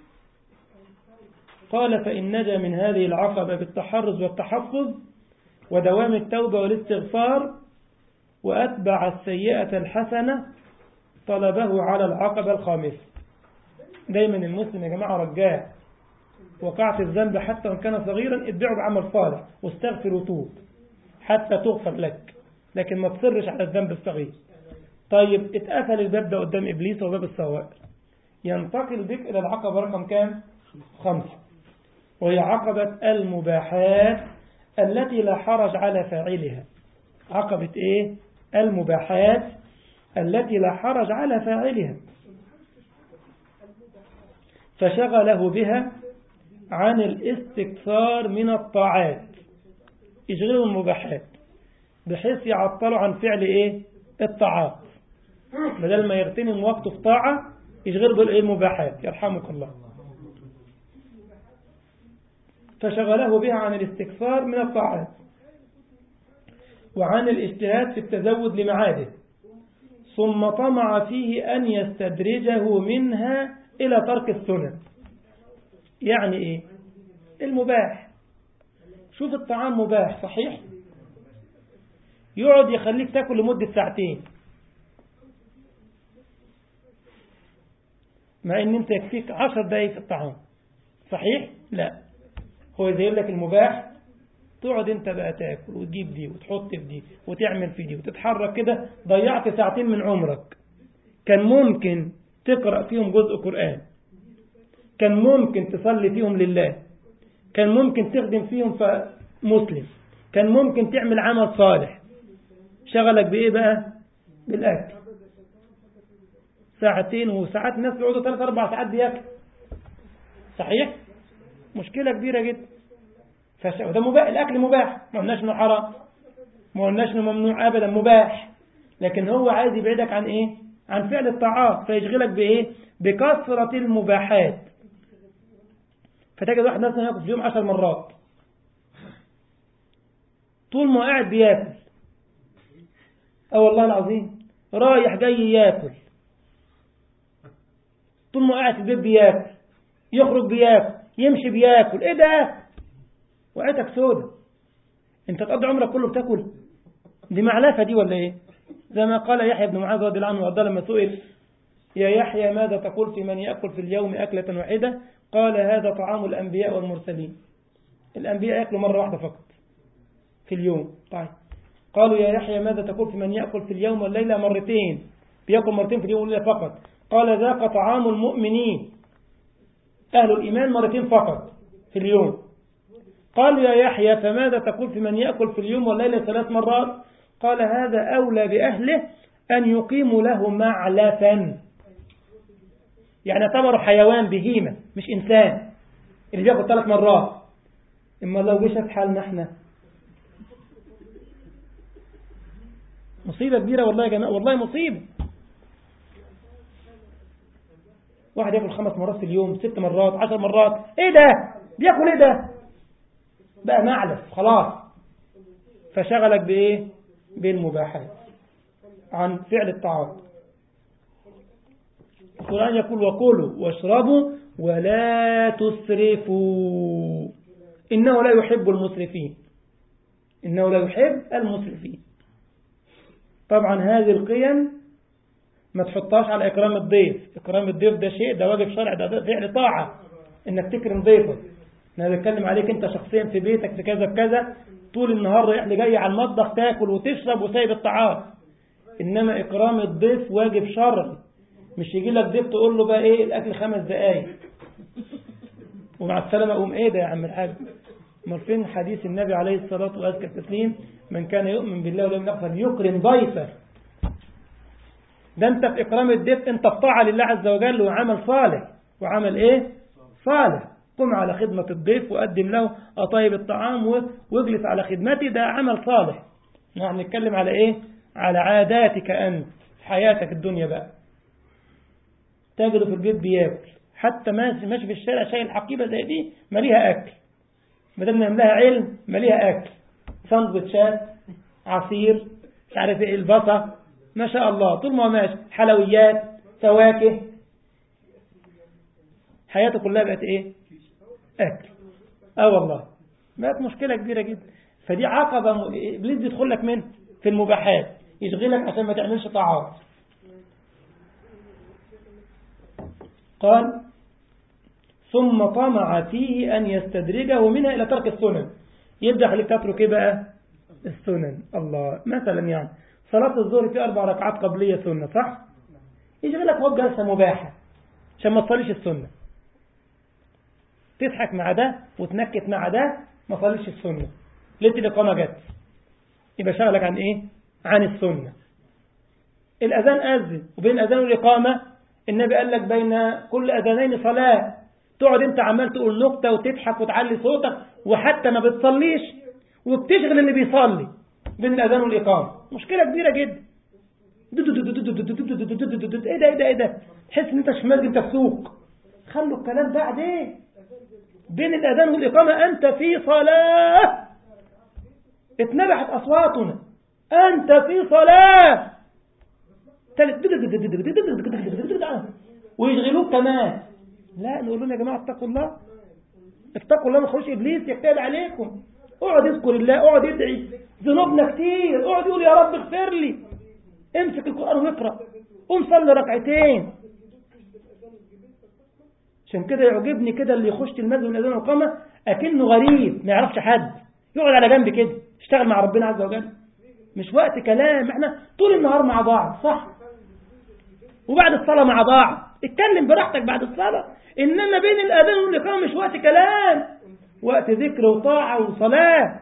قال فإن نجا من هذه العقبة بالتحرز والتحفظ ودوام التوبة والاستغفار وأتبع السيئة الحسنة طلبه على العقبة الخامسة دايما المسلم يا جماعة رجاع وقعت الذنب حتى وإن كان صغيرا اتبعه بعمل صالح واستغفر وتوب حتى تغفر لك لكن ما تصرش على الذنب الصغير طيب اتقفل الباب ده قدام إبليس وباب الصوائر ينتقل بك إلى العقبة رقم كام خمسة وهي عقبة المباحات التي لا حرج على فاعلها عقبة ايه المباحات التي لا حرج على فاعلها فشغله بها عن الاستكثار من الطاعات يشغلوا المباحات بحيث يعطلوا عن فعل ايه الطاعات بدل ما يغتنم وقته في طاعة يشغل بالايه المباحات يرحمك الله فشغله بها عن الاستكثار من الطاعات وعن الاجتهاد في التزود لمعاده ثم طمع فيه أن يستدرجه منها إلى ترك السنن يعني إيه المباح شوف الطعام مباح صحيح يقعد يخليك تاكل لمدة ساعتين مع ان انت يكفيك عشر دقايق في الطعام صحيح لا هو يزين لك المباح تقعد انت بقى تاكل وتجيب دي وتحط في دي وتعمل في دي وتتحرك كده ضيعت ساعتين من عمرك كان ممكن تقرأ فيهم جزء قرآن كان ممكن تصلي فيهم لله كان ممكن تخدم فيهم مسلم كان ممكن تعمل عمل صالح شغلك بإيه بقى بالأكل ساعتين وساعات الناس بيقعدوا ثلاث أربع ساعات بياكل صحيح مشكلة كبيرة جدا فش... وده مباح الأكل مباح ما قلناش إنه حرام ما قلناش إنه ممنوع أبدا مباح لكن هو عايز يبعدك عن إيه عن فعل الطاعات فيشغلك بإيه بكثرة المباحات فتجد واحد مثلا ياكل في اليوم عشر مرات طول ما قاعد بياكل اه والله العظيم رايح جاي ياكل طول ما قاعد في البيت بياكل يخرج بياكل يمشي بياكل ايه ده وقعتك سودة انت تقضي عمرك كله بتاكل دي معلفة دي ولا ايه زي ما قال يحيى بن معاذ رضي الله عنه وارضاه لما سئل يا يحيى ماذا تقول في من يأكل في اليوم أكلة واحدة قال هذا طعام الأنبياء والمرسلين الأنبياء يأكلوا مرة واحدة فقط في اليوم طيب قالوا يا يحيى ماذا تقول في من يأكل في اليوم والليلة مرتين بيأكل مرتين في اليوم والليلة فقط قال ذاك طعام المؤمنين أهل الإيمان مرتين فقط في اليوم قالوا يا يحيى فماذا تقول في من يأكل في اليوم والليلة ثلاث مرات قال هذا أولى بأهله أن يقيموا له معلفا يعني اعتبروا حيوان بهيمة مش إنسان اللي بياكل ثلاث مرات إما لو جيش في حالنا احنا مصيبة كبيرة والله يا جماعة والله مصيبة واحد ياكل خمس مرات في اليوم ست مرات عشر مرات ايه ده بياكل ايه ده بقى معلف خلاص فشغلك بايه بالمباحات عن فعل الطاعات القرآن يقول وكلوا واشربوا ولا تسرفوا إنه لا يحب المسرفين إنه لا يحب المسرفين طبعا هذه القيم ما تحطهاش على إكرام الضيف إكرام الضيف ده شيء ده واجب شرع ده فعل طاعة إنك تكرم ضيفك أنا بتكلم عليك أنت شخصيا في بيتك في كذا كذا طول النهار رايح لي جاي على المطبخ تاكل وتشرب وسايب الطعام إنما إكرام الضيف واجب شرعي مش يجي لك ضيف تقول له بقى إيه الأكل خمس دقايق ومع السلامة أقوم إيه ده يا عم الحاج امال فين حديث النبي عليه الصلاة وأزكى التسليم من كان يؤمن بالله واليوم الآخر يكرم ضيفه ده انت في إكرام الضيف انت في طاعة لله عز وجل وعمل صالح وعمل ايه صالح قم على خدمة الضيف وقدم له أطيب الطعام واجلس على خدمته ده عمل صالح نحن نتكلم على ايه على عاداتك أنت حياتك الدنيا بقى تجد في البيت بياكل حتى ماشي ماشي في الشارع شايل حقيبة زي دي ماليها أكل بدل ما يملاها علم ماليها أكل ساندوتشات عصير مش عارف ايه البصة ما شاء الله طول ما هو ماشي حلويات فواكه حياته كلها بقت ايه اكل اه والله بقت مشكلة كبيرة جدا فدي عقبة م... ابليس بيدخل لك من في المباحات يشغلك عشان ما تعملش طاعات قال ثم طمع فيه أن يستدرجه منها إلى ترك السنن يبدأ خليك تترك ايه بقى السنن الله مثلا يعني صلاة الظهر في أربع ركعات قبلية سنة صح يشغلك هو جلسة مباحة عشان ما تصليش السنة تضحك مع ده وتنكت مع ده ما تصليش السنة ليلة الإقامة جت يبقى شغلك عن إيه عن السنة الأذان أذن وبين الأذان والإقامة النبي قال لك بين كل أذانين صلاة تقعد انت عمال تقول نكتة وتضحك وتعلي صوتك وحتى ما بتصليش وبتشغل اللي بيصلي بين الأذان والإقامة مشكلة كبيرة جدا ايه ده ايه ده ايه ده تحس ان انت في مسجد انت في سوق خلوا الكلام بعدين بين الأذان والإقامة أنت في صلاة اتنبحت أصواتنا أنت في صلاة ويشغلوك كمان لا نقول لهم يا جماعة اتقوا الله اتقوا الله ما تخش إبليس يجتهد عليكم اقعد اذكر الله اقعد ادعي ذنوبنا كتير اقعد يقول يا رب اغفر لي امسك القرآن واقرأ قوم صلي ركعتين عشان كده يعجبني كده اللي يخش المسجد من اذان القامه اكنه غريب ما يعرفش حد يقعد على جنب كده يشتغل مع ربنا عز وجل مش وقت كلام احنا طول النهار مع بعض صح وبعد الصلاة مع بعض اتكلم براحتك بعد الصلاة انما بين الاذان والاقامه مش وقت كلام وقت ذكر وطاعة وصلاة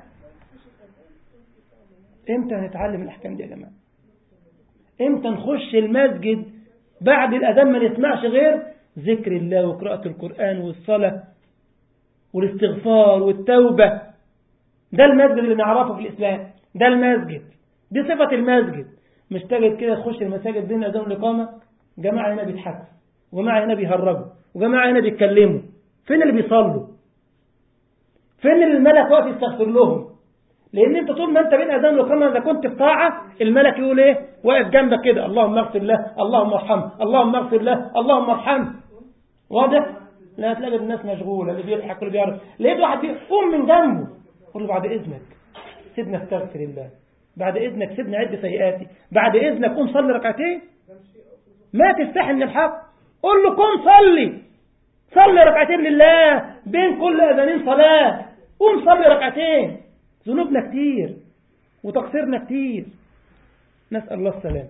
امتى هنتعلم الاحكام دي يا جماعة امتى نخش المسجد بعد الاذان ما نسمعش غير ذكر الله وقراءة القرآن والصلاة والاستغفار والتوبة ده المسجد اللي نعرفه في الإسلام ده المسجد دي صفة المسجد مش تجد كده تخش المساجد بين الأذان والإقامة جماعة هنا بيضحكوا وجماعة هنا بيهرجوا وجماعة هنا بيتكلموا فين اللي بيصلوا فين اللي الملك واقف يستغفر لهم لان انت طول ما انت بين اذان واقامه اذا كنت في طاعه الملك يقول ايه واقف جنبك كده اللهم اغفر له اللهم ارحمه اللهم اغفر له اللهم ارحمه واضح لا تلاقي الناس مشغولة اللي بيضحك واللي بيعرف لقيت واحد بي- قوم من جنبه قول له بعد إذنك سيبنا استغفر الله بعد إذنك سيبنا عد سيئاتي بعد إذنك قوم صلي ركعتين ما تستحي من الحق قول له قوم صلي صلي ركعتين لله بين كل أذانين صلاة قوم صلي ركعتين ذنوبنا كتير وتقصيرنا كتير نسأل الله السلام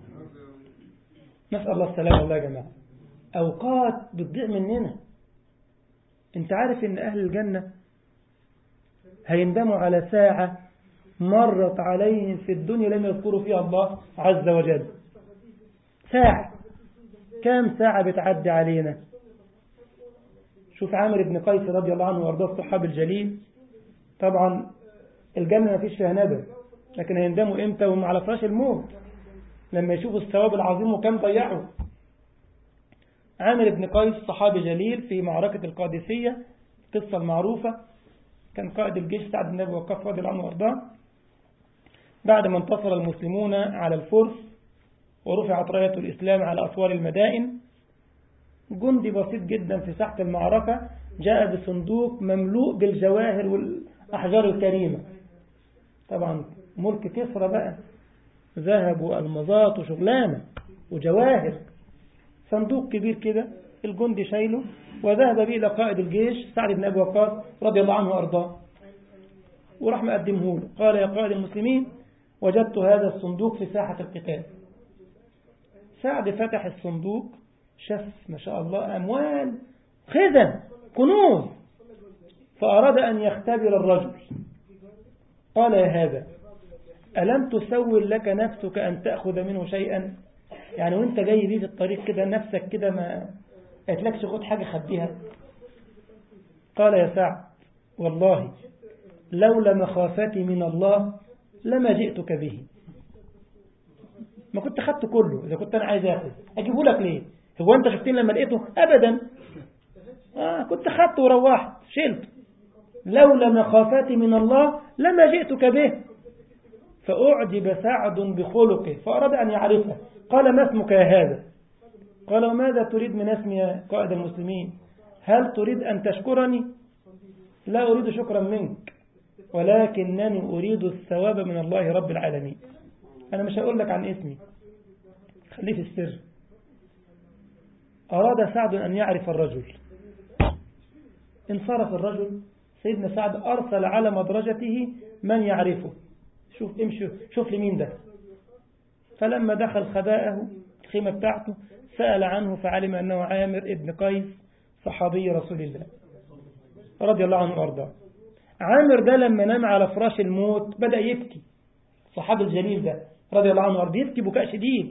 نسأل الله السلام والله يا جماعة أوقات بتضيع مننا انت عارف ان أهل الجنة هيندموا على ساعة مرت عليهم في الدنيا لم يذكروا فيها الله عز وجل ساعة كام ساعة بتعدي علينا شوف عامر بن قيس رضي الله عنه وارضاه الصحابي الجليل طبعا الجنة ما فيش فيها ندم لكن هيندموا امتى وهم على فراش الموت لما يشوفوا الثواب العظيم وكم ضيعوا عامر بن قيس صحابي جليل في معركة القادسية القصة المعروفة كان قائد الجيش سعد بن ابي وقاص رضي الله عنه وارضاه بعد ما انتصر المسلمون على الفرس ورفعت راية الإسلام على أسوار المدائن جندي بسيط جدا في ساحة المعركة جاء بصندوق مملوء بالجواهر والأحجار الكريمة طبعا ملك كسرى بقى ذهب وألمظات وشغلانة وجواهر صندوق كبير كده الجندي شايله وذهب به إلى قائد الجيش سعد بن أبي وقاص رضي الله عنه وأرضاه وراح مقدمه له قال يا قائد المسلمين وجدت هذا الصندوق في ساحة القتال سعد فتح الصندوق شاف ما شاء الله أموال خزن كنوز فأراد أن يختبر الرجل قال يا هذا ألم تسول لك نفسك أن تأخذ منه شيئا يعني وانت جاي بيه في الطريق كده نفسك كده ما قالتلكش خد حاجة خبيها قال يا سعد والله لولا مخافتي من الله لما جئتك به ما كنت خدت كله إذا كنت أنا عايز أخذ أجيبه لك ليه هو أنت شفتين لما لقيته أبدا آه كنت خدته وروحت شلت لولا مخافتي من الله لما جئتك به فأعجب سعد بخلقه فأراد أن يعرفه قال ما اسمك يا هذا قال وماذا تريد من اسمي يا قائد المسلمين هل تريد أن تشكرني لا أريد شكرا منك ولكنني أريد الثواب من الله رب العالمين أنا مش هقول لك عن اسمي خليه في السر أراد سعد أن يعرف الرجل انصرف الرجل سيدنا سعد أرسل على مدرجته من يعرفه شوف امشي شوف لي مين ده فلما دخل خباءه الخيمة بتاعته سأل عنه فعلم أنه عامر ابن قيس صحابي رسول الله رضي الله عنه وارضاه عامر ده لما نام على فراش الموت بدأ يبكي صحابي الجليل ده رضي الله عنه وارضاه يبكي بكاء شديد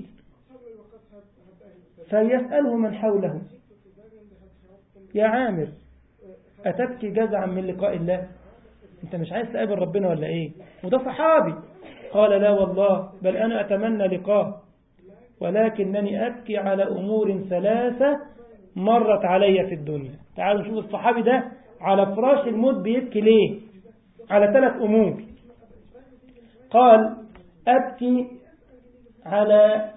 فيسأله من حوله يا عامر أتبكي جزعا من لقاء الله انت مش عايز تقابل ربنا ولا ايه وده صحابي قال لا والله بل أنا أتمنى لقاه ولكنني أبكي على أمور ثلاثة مرت علي في الدنيا تعالوا نشوف الصحابي ده على فراش الموت بيبكي ليه على ثلاث أمور قال أبكي على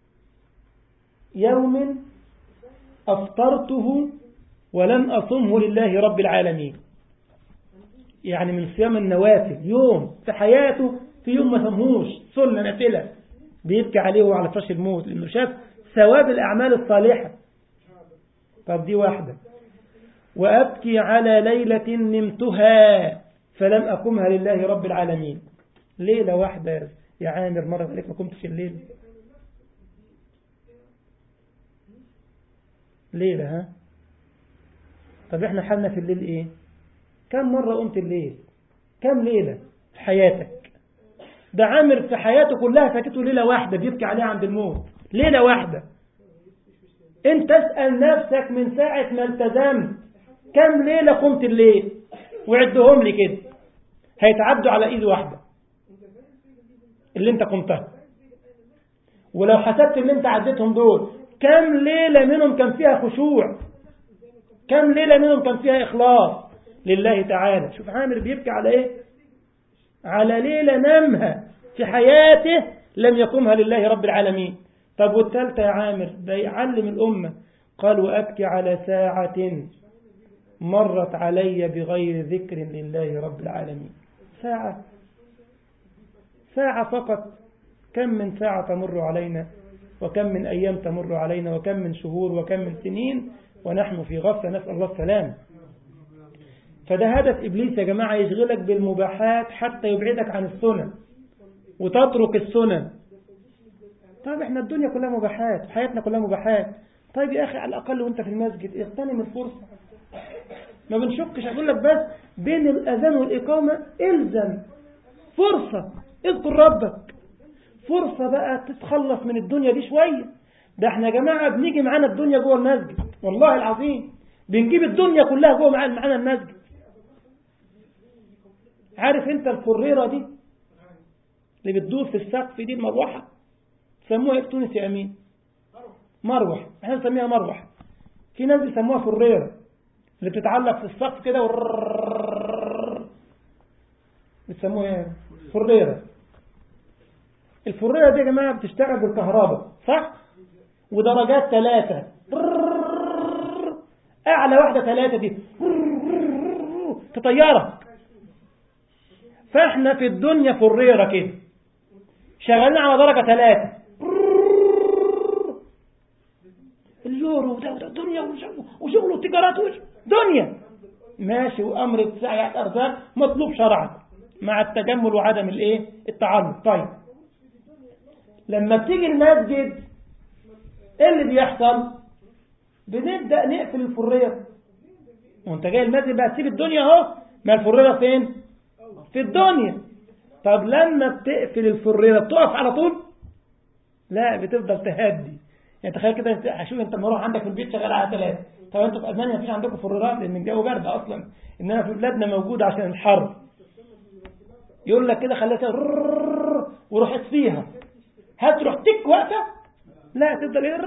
يوم أفطرته ولم أصمه لله رب العالمين يعني من صيام النوافل يوم في حياته في يوم ما صمهوش سنة نافلة بيبكي عليه وعلى فراش الموت لأنه شاف ثواب الأعمال الصالحة طب دي واحدة وأبكي على ليلة نمتها فلم أقمها لله رب العالمين ليلة واحدة يا عامر مرة عليك ما قمتش الليل ليلة ها طب احنا حالنا في الليل ايه كم مرة قمت الليل كم ليلة في حياتك ده عامر في حياته كلها فاتته ليلة واحدة بيبكي عليها عند الموت ليلة واحدة انت اسأل نفسك من ساعة ما التزمت كم ليلة قمت الليل وعدهم لي كده هيتعدوا على ايد واحدة اللي انت قمتها ولو حسبت اللي انت عديتهم دول كم ليلة منهم كان فيها خشوع كم ليلة منهم كان فيها إخلاص لله تعالى شوف عامر بيبكي على إيه على ليلة نامها في حياته لم يقومها لله رب العالمين طب والثالثة يا عامر ده يعلم الأمة قال وأبكي على ساعة مرت علي بغير ذكر لله رب العالمين ساعة ساعة فقط كم من ساعة تمر علينا وكم من أيام تمر علينا وكم من شهور وكم من سنين ونحن في غفلة نسأل الله السلام فده هدف إبليس يا جماعة يشغلك بالمباحات حتى يبعدك عن السنن وتترك السنن طيب احنا الدنيا كلها مباحات حياتنا كلها مباحات طيب يا أخي على الأقل وانت في المسجد اغتنم الفرصة ما بنشكش أقول لك بس بين الأذان والإقامة إلزم فرصة اذكر ربك فرصة بقى تتخلص من الدنيا دي شوية ده احنا يا جماعة بنيجي معانا الدنيا جوه المسجد والله العظيم بنجيب الدنيا كلها جوه معانا المسجد عارف انت الفريرة دي اللي بتدور في السقف دي المروحة سموها ايه في تونس يا امين مروح احنا نسميها مروح في ناس بيسموها فريرة اللي بتتعلق في السقف كده ور... بيسموها ايه فريرة الفريرة دي يا جماعة بتشتغل بالكهرباء صح ودرجات ثلاثة أعلى واحدة ثلاثة دي تطيرك فاحنا في الدنيا فريرة كده شغالين على درجة ثلاثة اليورو وده وده دنيا وشغل وتجارات دنيا ماشي وأمر السعي الأرزاق مطلوب شرعا مع التجمل وعدم الايه التعلق طيب لما بتيجي المسجد ايه اللي بيحصل بنبدأ نقفل الفرية وانت جاي المسجد بقى تسيب الدنيا اهو ما الفرية فين في الدنيا طب لما بتقفل الفرية بتقف على طول لا بتفضل تهدي يعني تخيل كده هشوف انت لما اروح عندك في البيت شغال على ثلاثة طب انتوا في المانيا مفيش عندكم فريرات لان الجو برد اصلا انما في بلادنا موجود عشان الحر يقول لك كده خليها وروح اطفيها هتروح تك وقتها لا تفضل ايه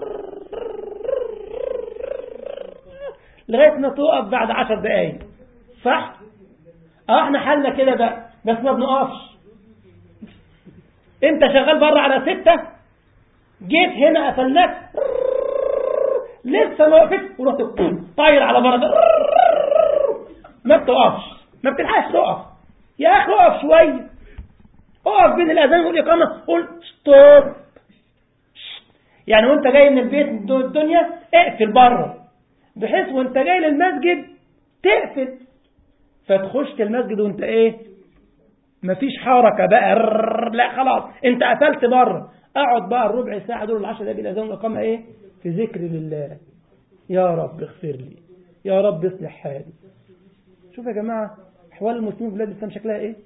لغايه ما تقف بعد عشر دقايق صح اه احنا حالنا كده بقى بس ما بنقفش انت شغال بره على ستة جيت هنا قفلناك لسه ما وقفتش ورحت طاير على بره ما بتقفش ما بتلحقش تقف يا اخي اقف شويه اقف بين الاذان والاقامه قول ستوب يعني وانت جاي من البيت الدنيا اقفل بره بحيث وانت جاي للمسجد تقفل فتخش المسجد وانت ايه مفيش حركة بقى لا خلاص انت قفلت بره اقعد بقى الربع ساعة دول العشر دقايق الاذان والاقامة ايه في ذكر لله يا رب اغفر لي يا رب اصلح حالي شوف يا جماعة احوال المسلمين في بلاد الاسلام شكلها ايه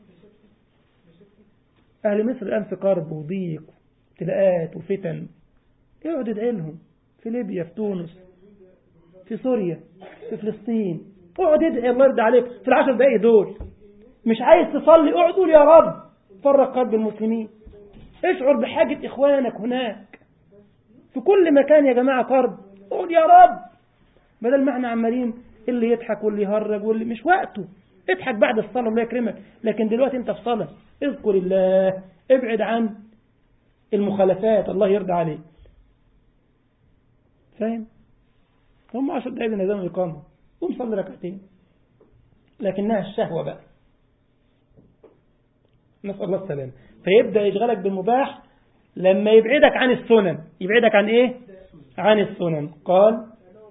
اهل مصر الان في كرب وضيق ابتلاءات وفتن اقعد ادعي لهم في ليبيا في تونس في سوريا في فلسطين اقعد ادعي الله يرضى عليك في العشر دقايق دول مش عايز تصلي اقعد قول يا رب فرق قلب المسلمين اشعر بحاجة اخوانك هناك في كل مكان يا جماعة قرب قول يا رب بدل ما احنا عمالين اللي يضحك واللي يهرج واللي مش وقته اضحك بعد الصلاة الله يكرمك لكن دلوقتي انت في صلاة اذكر الله ابعد عن المخالفات الله يرضى عليك فاهم هم عشر دقايق نظام الإقامة قوم صلي ركعتين لكنها الشهوة بقى نسأل الله السلامة فيبدأ يشغلك بالمباح لما يبعدك عن السنن يبعدك عن ايه عن السنن قال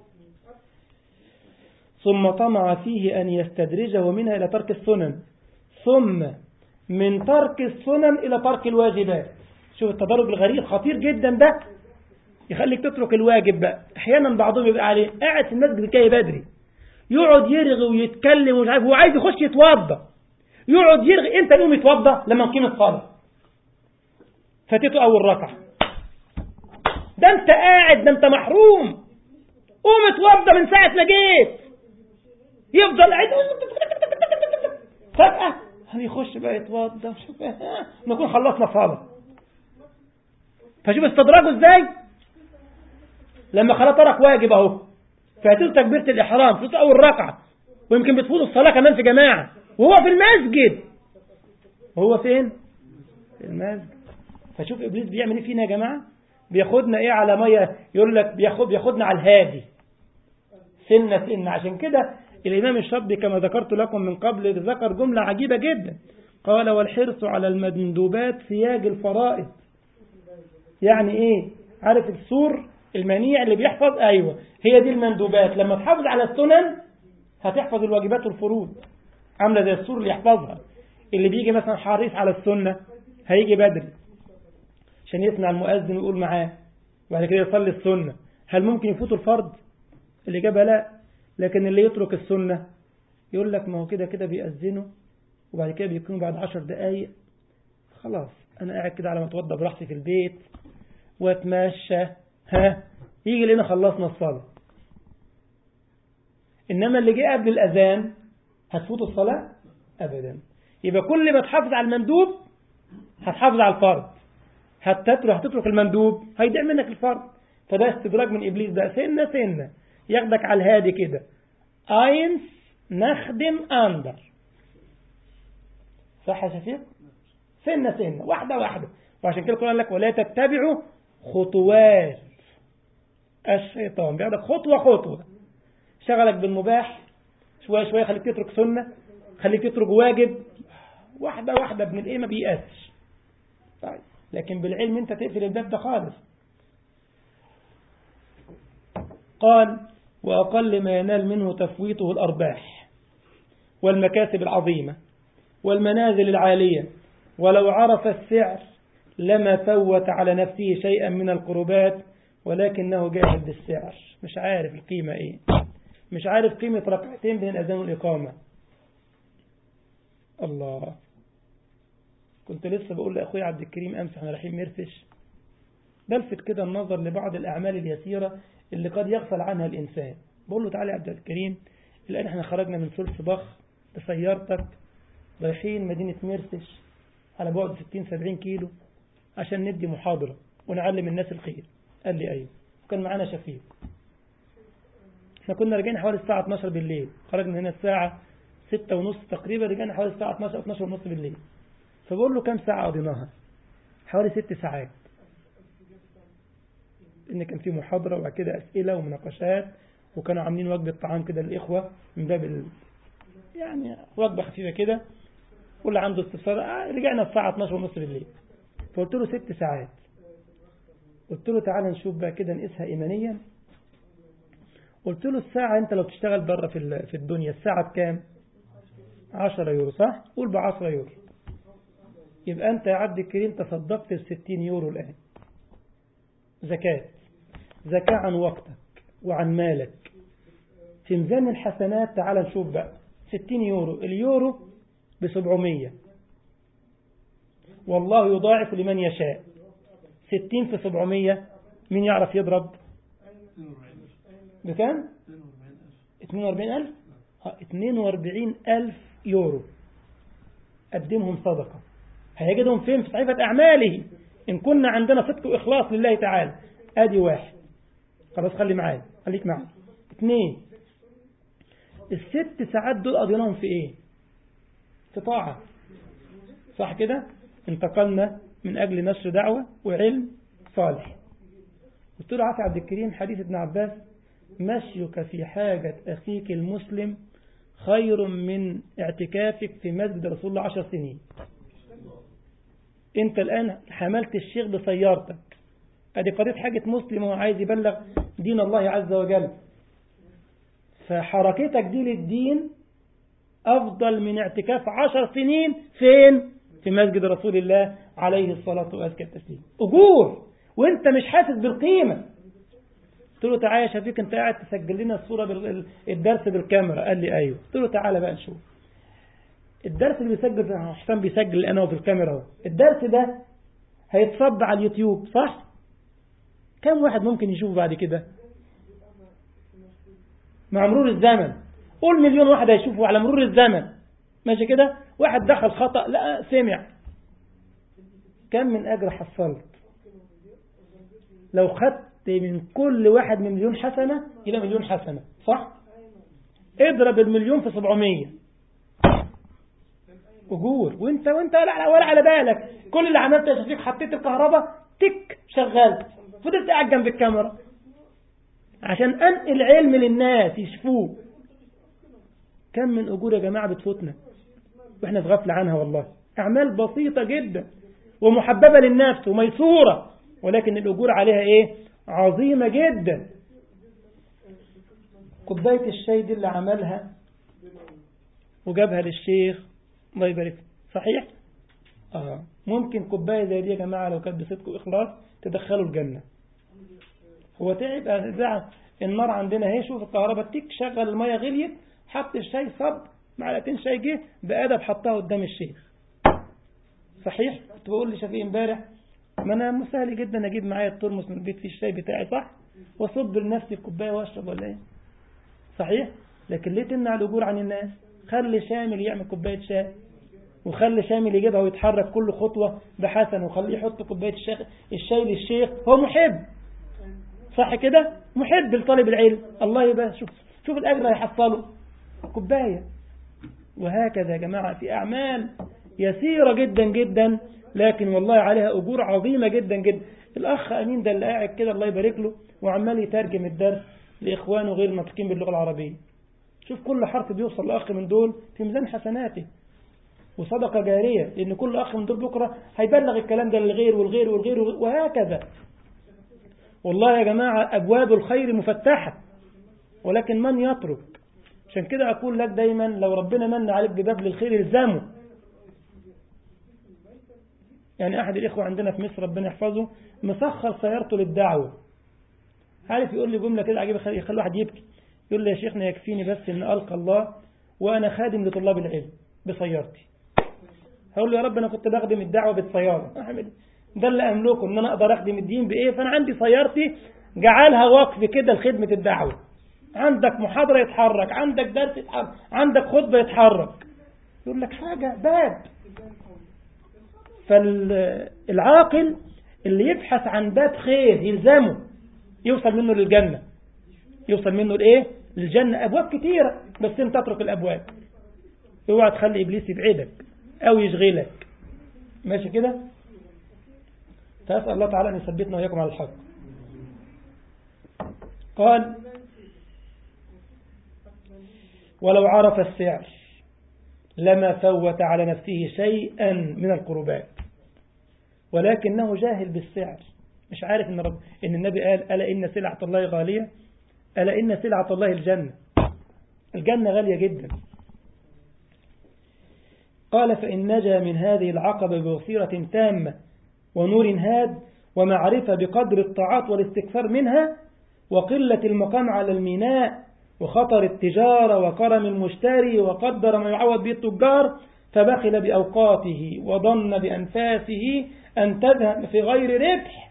ثم طمع فيه أن يستدرجه منها إلى ترك السنن ثم من ترك السنن إلى ترك الواجبات شوف التدرج الغريب خطير جدا ده يخليك تترك الواجب بقى احيانا بعضهم يبقى عليه قاعد في المسجد كي بدري يقعد يرغي ويتكلم ومش عارف هو عايز يخش يتوضى يقعد يرغي انت يقوم يتوضى لما نقيم الصلاه فاتته اول ركعه ده انت قاعد ده انت محروم قوم اتوضى من ساعه ما جيت يفضل قاعد فجاه هيخش بقى يتوضى نكون خلصنا صلاه فشوف استدراجه ازاي لما خلاص ترك واجب اهو فاتته تكبيره الاحرام فاتته اول ركعه ويمكن بتفوت الصلاه كمان في جماعه وهو في المسجد وهو فين في المسجد فشوف ابليس بيعمل ايه فينا يا جماعه بياخدنا ايه على ميه يقول لك بياخد بياخدنا على الهادي سنة سنة عشان كده الإمام الشاطبي كما ذكرت لكم من قبل ذكر جملة عجيبة جدا قال والحرص على المندوبات سياج الفرائض يعني ايه عارف السور المنيع اللي بيحفظ ايوه هي دي المندوبات لما تحافظ على السنن هتحفظ الواجبات والفروض عامله زي السور اللي يحفظها اللي بيجي مثلا حريص على السنه هيجي بدري عشان يسمع المؤذن ويقول معاه وبعد كده يصلي السنه هل ممكن يفوت الفرض الاجابه لا لكن اللي يترك السنه يقول لك ما هو كده كده بيأذنوا وبعد كده بيكونوا بعد عشر دقايق خلاص انا قاعد كده على ما اتوضى براحتي في البيت واتمشى ها يجي لنا خلصنا الصلاة إنما اللي جه قبل الأذان هتفوت الصلاة أبدا يبقى كل ما تحافظ على المندوب هتحافظ على الفرض هتترك هتترك المندوب هيضيع منك الفرض فده استدراج من إبليس ده سنة سنة ياخدك على الهادي كده اينس نخدم أندر صح يا شفيق سنة سنة واحدة واحدة وعشان كده القرآن لك ولا تتبعوا خطوات الشيطان بياخدك خطوة خطوة شغلك بالمباح شوية شوية خليك تترك سنة خليك تترك واجب واحدة واحدة ابن الايه ما بيقاسش طيب لكن بالعلم انت تقفل الباب ده خالص قال وأقل ما ينال منه تفويته الأرباح والمكاسب العظيمة والمنازل العالية ولو عرف السعر لما فوت على نفسه شيئا من القربات ولكنه جاهل بالسعر مش عارف القيمة ايه مش عارف قيمة ركعتين بين الأذان والإقامة الله كنت لسه بقول لأخوي عبد الكريم أمس احنا رايحين مرفش بلفت كده النظر لبعض الأعمال اليسيرة اللي قد يغفل عنها الإنسان بقول له تعالى يا عبد الكريم الآن احنا خرجنا من سلس بخ بسيارتك رايحين مدينة مرسش على بعد 60-70 كيلو عشان ندي محاضرة ونعلم الناس الخير قال لي أيوه وكان معانا شفيق احنا كنا راجعين حوالي الساعة 12 بالليل خرجنا هنا الساعة 6 ونص تقريبا رجعنا حوالي الساعة 12 12 ونص بالليل فبقول له كم ساعة قضيناها حوالي ست ساعات ان كان في محاضرة وبعد كده أسئلة ومناقشات وكانوا عاملين وجبة طعام كده للإخوة من باب ال... يعني وجبة خفيفة كده واللي عنده استفسار آه رجعنا الساعة 12 ونص بالليل فقلت له ست ساعات قلت له تعالى نشوف بقى كده نقيسها إيمانيا قلت له الساعة أنت لو تشتغل بره في في الدنيا الساعة بكام 10 يورو صح قول ب 10 يورو يبقى أنت يا عبد الكريم تصدقت ب 60 يورو الآن زكاة زكاة عن وقتك وعن مالك في ميزان الحسنات تعال نشوف بقى 60 يورو اليورو ب 700 والله يضاعف لمن يشاء 60 في 700 مين يعرف يضرب بكام 42000 42000 يورو قدمهم صدقة هيجدهم فين في صحيفة أعماله إن كنا عندنا صدق وإخلاص لله تعالى أدي واحد خلاص خلي معايا خليك معايا اثنين الست ساعات دول قضيناهم في ايه في طاعة صح كده انتقلنا من أجل نشر دعوة وعلم صالح قلت له عافي عبد الكريم حديث ابن عباس مشيك في حاجة أخيك المسلم خير من اعتكافك في مسجد رسول الله عشر سنين انت الآن حملت الشيخ بسيارتك ادي قضية حاجة مسلم وهو عايز يبلغ دين الله عز وجل فحركتك دي للدين أفضل من اعتكاف عشر سنين فين في مسجد رسول الله عليه الصلاة وأزكى التسليم أجور وانت مش حاسس بالقيمة قلت له تعالى يا شفيق انت قاعد تسجل لنا الصورة بال... الدرس بالكاميرا قال لي ايوه قلت له تعالى بقى نشوف الدرس اللي بيسجل حسام بيسجل انا في الكاميرا اهو الدرس ده هيتصب على اليوتيوب صح كم واحد ممكن يشوفه بعد كده مع مرور الزمن قول مليون واحد هيشوفه على مرور الزمن ماشي كده واحد دخل خطأ لا سمع كم من أجر حصلت لو خدت من كل واحد من مليون حسنة إلى مليون حسنة صح اضرب المليون في 700 أجور وانت وانت ولا, ولا على بالك كل اللي عملته يا شفيق حطيت الكهرباء تك شغلت فضلت قاعد جنب الكاميرا عشان أنقل علم للناس يشوفوه كم من أجور يا جماعة بتفوتنا وإحنا في غفلة عنها والله أعمال بسيطة جدا ومحببة للنفس وميسورة ولكن الأجور عليها إيه عظيمة جدا كوباية الشاي دي اللي عملها وجابها للشيخ الله يبارك فيه. صحيح آه. ممكن كوباية زي دي يا جماعة لو كانت بصدق وإخلاص تدخله الجنة هو تعب أزعل النار عندنا اهي شوف الكهرباء تيك شغل المية غليت حط الشاي صب معلقتين شاي جه بأدب حطها قدام الشيخ صحيح كنت بقول لشفيق امبارح ما انا سهل جدا اجيب معايا الترمس من البيت فيه الشاي بتاعي صح واصب لنفسي الكوبايه واشرب ولا ايه صحيح لكن ليه تمنع الاجور عن الناس خلي شامل يعمل كوبايه شاي وخلي شامل يجيبها ويتحرك كل خطوة بحسن وخليه يحط كوباية الشيخ الشاي للشيخ هو محب صح كده محب لطالب العلم الله يبقى شوف شوف الأجر هيحصله كوباية وهكذا يا جماعة في أعمال يسيرة جدا جدا لكن والله عليها أجور عظيمة جدا جدا الأخ أمين ده اللي قاعد كده الله يبارك له وعمال يترجم الدرس لإخوانه غير الناطقين باللغة العربية شوف كل حرف بيوصل لأخ من دول في ميزان حسناته وصدقة جارية لأن كل أخ من دول بكرة هيبلغ الكلام ده للغير والغير والغير وهكذا والله يا جماعة أبواب الخير مفتحة ولكن من يترك عشان كده أقول لك دايما لو ربنا من عليك بباب للخير الزامه يعني أحد الإخوة عندنا في مصر ربنا يحفظه مسخر سيارته للدعوة عارف يقول لي جملة كده عجيبة يخلي الواحد يبكي يقول لي يا شيخنا يكفيني بس إن ألقى الله وأنا خادم لطلاب العلم بسيارتي هقول له يا رب أنا كنت بخدم الدعوة بالسيارة أعمل ده اللي أملكه إن أنا أقدر أخدم الدين بإيه فأنا عندي سيارتي جعلها وقف كده لخدمة الدعوة عندك محاضرة يتحرك عندك درس يتحرك عندك خطبة يتحرك يقول لك حاجة باب فالعاقل اللي يبحث عن باب خير يلزمه يوصل منه للجنة يوصل منه لإيه للجنة أبواب كتيرة بس انت تترك الأبواب اوعى تخلي إبليس يبعدك أو يشغلك ماشي كده فأسأل الله تعالى أن يثبتنا وإياكم على الحق قال ولو عرف السعر لما فوت على نفسه شيئا من القربات ولكنه جاهل بالسعر مش عارف ان, رب إن النبي قال ألا إن سلعة الله غالية ألا إن سلعة الله الجنة الجنة غالية جدا قال فإن نجا من هذه العقبة ببصيرة تامة ونور هاد ومعرفة بقدر الطاعات والاستكثار منها وقلة المقام على الميناء وخطر التجارة وكرم المشتري وقدر ما يعوض به التجار فبخل بأوقاته وظن بأنفاسه أن تذهب في غير ربح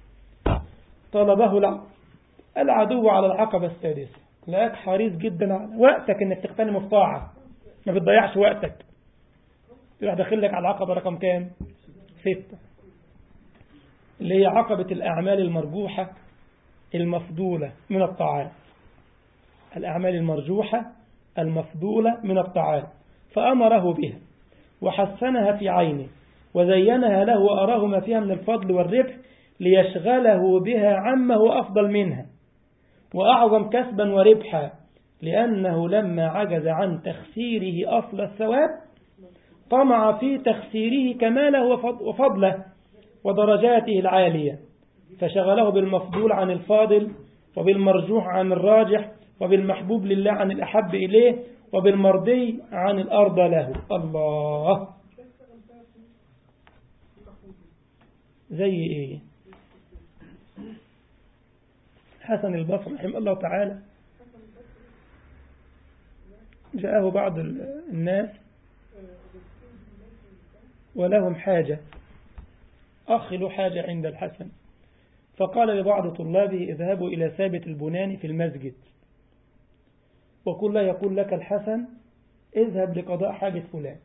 طلبه العدو على العقبة السادسة لقاك حريص جدا على وقتك انك تغتنم في طاعة ما بتضيعش وقتك يروح داخل لك على العقبة رقم كام ستة اللي هي عقبة الأعمال المرجوحة المفضولة من الطاعات الأعمال المرجوحة المفضولة من الطاعات فأمره بها وحسنها في عينه وزينها له وأراه ما فيها من الفضل والربح ليشغله بها عما هو أفضل منها وأعظم كسبا وربحا لأنه لما عجز عن تخسيره أصل الثواب طمع في تخسيره كماله وفضله ودرجاته العالية فشغله بالمفضول عن الفاضل وبالمرجوح عن الراجح وبالمحبوب لله عن الأحب إليه وبالمرضي عن الأرض له الله زي إيه حسن البصري رحمه الله تعالى جاءه بعض الناس ولهم حاجة أخ له حاجة عند الحسن فقال لبعض طلابه اذهبوا إلى ثابت البناني في المسجد وقل لا يقول لك الحسن اذهب لقضاء حاجة فلان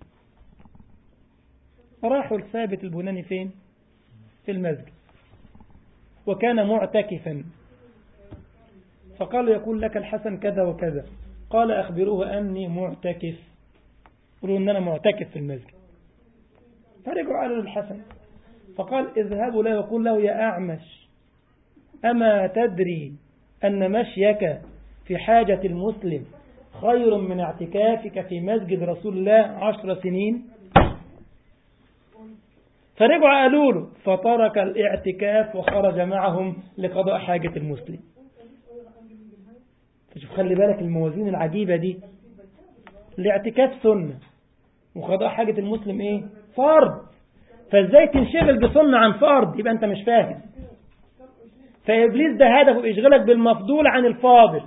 راحوا لثابت البناني فين في المسجد وكان معتكفا فقال يقول لك الحسن كذا وكذا قال أخبروه أني معتكف قلوا أن أنا معتكف في المسجد فرجعوا قالوا للحسن فقال اذهبوا له وقول له يا أعمش أما تدري أن مشيك في حاجة المسلم خير من اعتكافك في مسجد رسول الله عشر سنين فرجعوا قالوا له فترك الاعتكاف وخرج معهم لقضاء حاجة المسلم فشوف خلي بالك الموازين العجيبة دي الاعتكاف سنة وقضاء حاجة المسلم ايه فرض فازاي تنشغل بسنة عن فرض يبقى انت مش فاهم فإبليس ده هدفه يشغلك بالمفضول عن الفاضل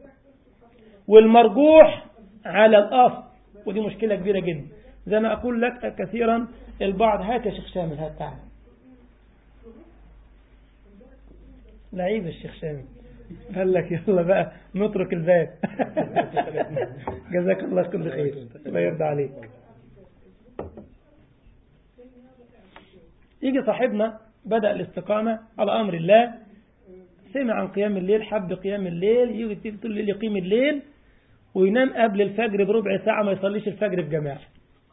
والمرجوح على الأصل ودي مشكلة كبيرة جدا زي ما أقول لك كثيرا البعض هات يا شيخ شامل هات تعال لعيب الشيخ شامل قال لك يلا بقى نترك الباب جزاك الله كل خير الله يرضى عليك يجي صاحبنا بدأ الاستقامة على أمر الله سمع عن قيام الليل حب قيام الليل يجي طول الليل يقيم الليل وينام قبل الفجر بربع ساعة ما يصليش الفجر في جماعة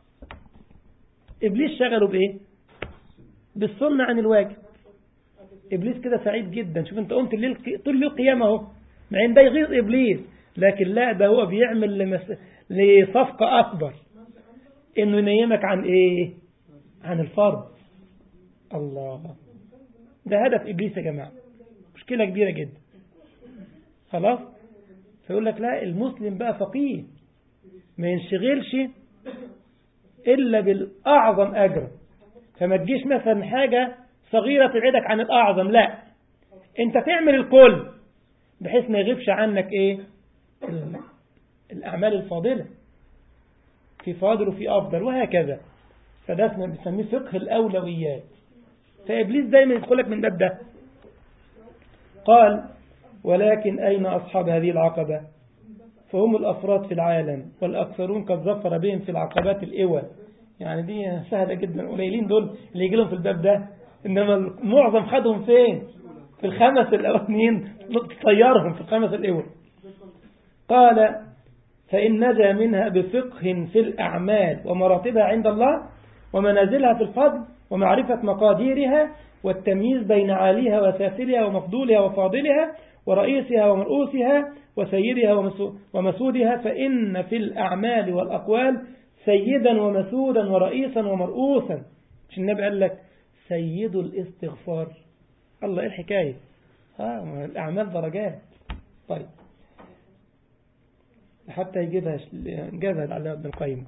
إبليس شغله بإيه بالسنة عن الواجب إبليس كده سعيد جدا شوف أنت قمت الليل طول الليل قيام أهو مع إن ده يغيظ إبليس لكن لا ده هو بيعمل لمس... لصفقة أكبر إنه ينيمك عن إيه عن الفرض الله ده هدف إبليس يا جماعة مشكلة كبيرة جدا خلاص فيقول لك لا المسلم بقى فقيه ما ينشغلش إلا بالأعظم أجر فما تجيش مثلا حاجة صغيرة تبعدك عن الأعظم لا أنت تعمل الكل بحيث ما يغيبش عنك إيه الأعمال الفاضلة في فاضل وفي أفضل وهكذا فده بنسميه فقه الأولويات فإبليس دايما يدخلك من باب ده قال ولكن أين أصحاب هذه العقبة فهم الأفراد في العالم والأكثرون قد ظفر بهم في العقبات الإول يعني دي سهلة جدا قليلين دول اللي يجي لهم في الباب ده إنما المعظم خدهم فين في الخمس الأولين طيرهم في الخمس الأول قال فإن نجا منها بفقه في الأعمال ومراتبها عند الله ومنازلها في الفضل ومعرفة مقاديرها والتمييز بين عاليها وسافلها ومفضولها وفاضلها ورئيسها ومرؤوسها وسيدها ومسودها فإن في الأعمال والأقوال سيدا ومسودا ورئيسا ومرؤوسا مش النبي قال لك سيد الاستغفار الله ايه الحكاية آه الأعمال درجات طيب حتى يجيبها جابها العلامة ابن القيم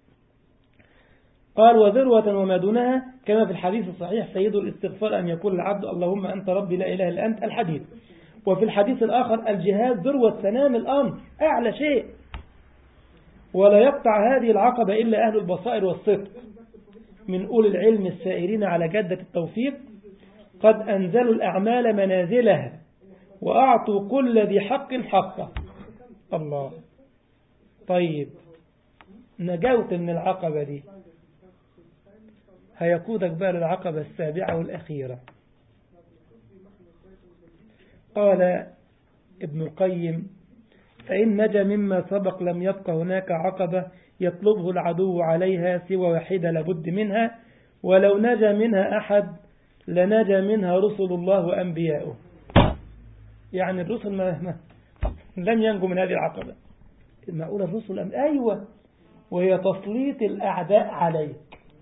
قال وذروة وما دونها كما في الحديث الصحيح سيد الاستغفار أن يقول العبد اللهم أنت ربي لا إله إلا أنت الحديث وفي الحديث الآخر الجهاد ذروة سنام الأمر أعلى شيء ولا يقطع هذه العقبة إلا أهل البصائر والصدق من أولي العلم السائرين على جدة التوفيق قد أنزلوا الأعمال منازلها وأعطوا كل ذي حق حقه الله طيب نجوت من العقبة دي هيقودك بقى للعقبة السابعة والأخيرة قال ابن القيم فإن نجا مما سبق لم يبق هناك عقبة يطلبه العدو عليها سوى واحدة لابد منها ولو نجا منها أحد لنجا منها رسل الله وأنبياؤه يعني الرسل ما, ما لم ينجوا من هذه العقبة معقول الرسل أم أيوة وهي تسليط الأعداء عليك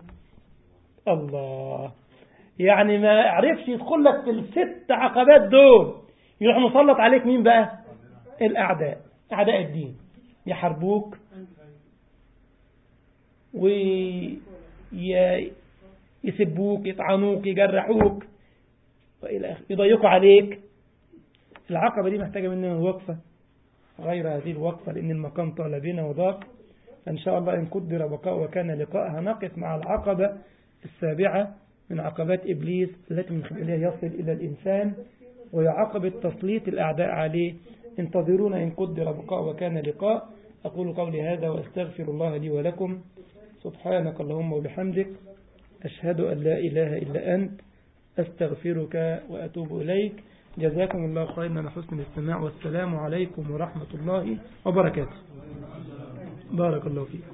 الله يعني ما عرفش يدخل لك في الست عقبات دول يروح مسلط عليك مين بقى الأعداء أعداء الدين يحاربوك ويسبوك يطعنوك يجرحوك وإلى آخره يضيقوا عليك العقبة دي محتاجة مننا وقفة غير هذه الوقفة لأن المقام طال بنا وضاق فإن شاء الله إن قدر بقاء وكان لقاء هنقف مع العقبة السابعة من عقبات إبليس التي من خلالها يصل إلى الإنسان وهي عقبة تسليط الأعداء عليه انتظرونا إن قدر بقاء وكان لقاء أقول قولي هذا وأستغفر الله لي ولكم سبحانك اللهم وبحمدك أشهد أن لا إله إلا أنت أستغفرك وأتوب إليك جزاكم الله خيرا على حسن الاستماع والسلام عليكم ورحمة الله وبركاته بارك الله فيكم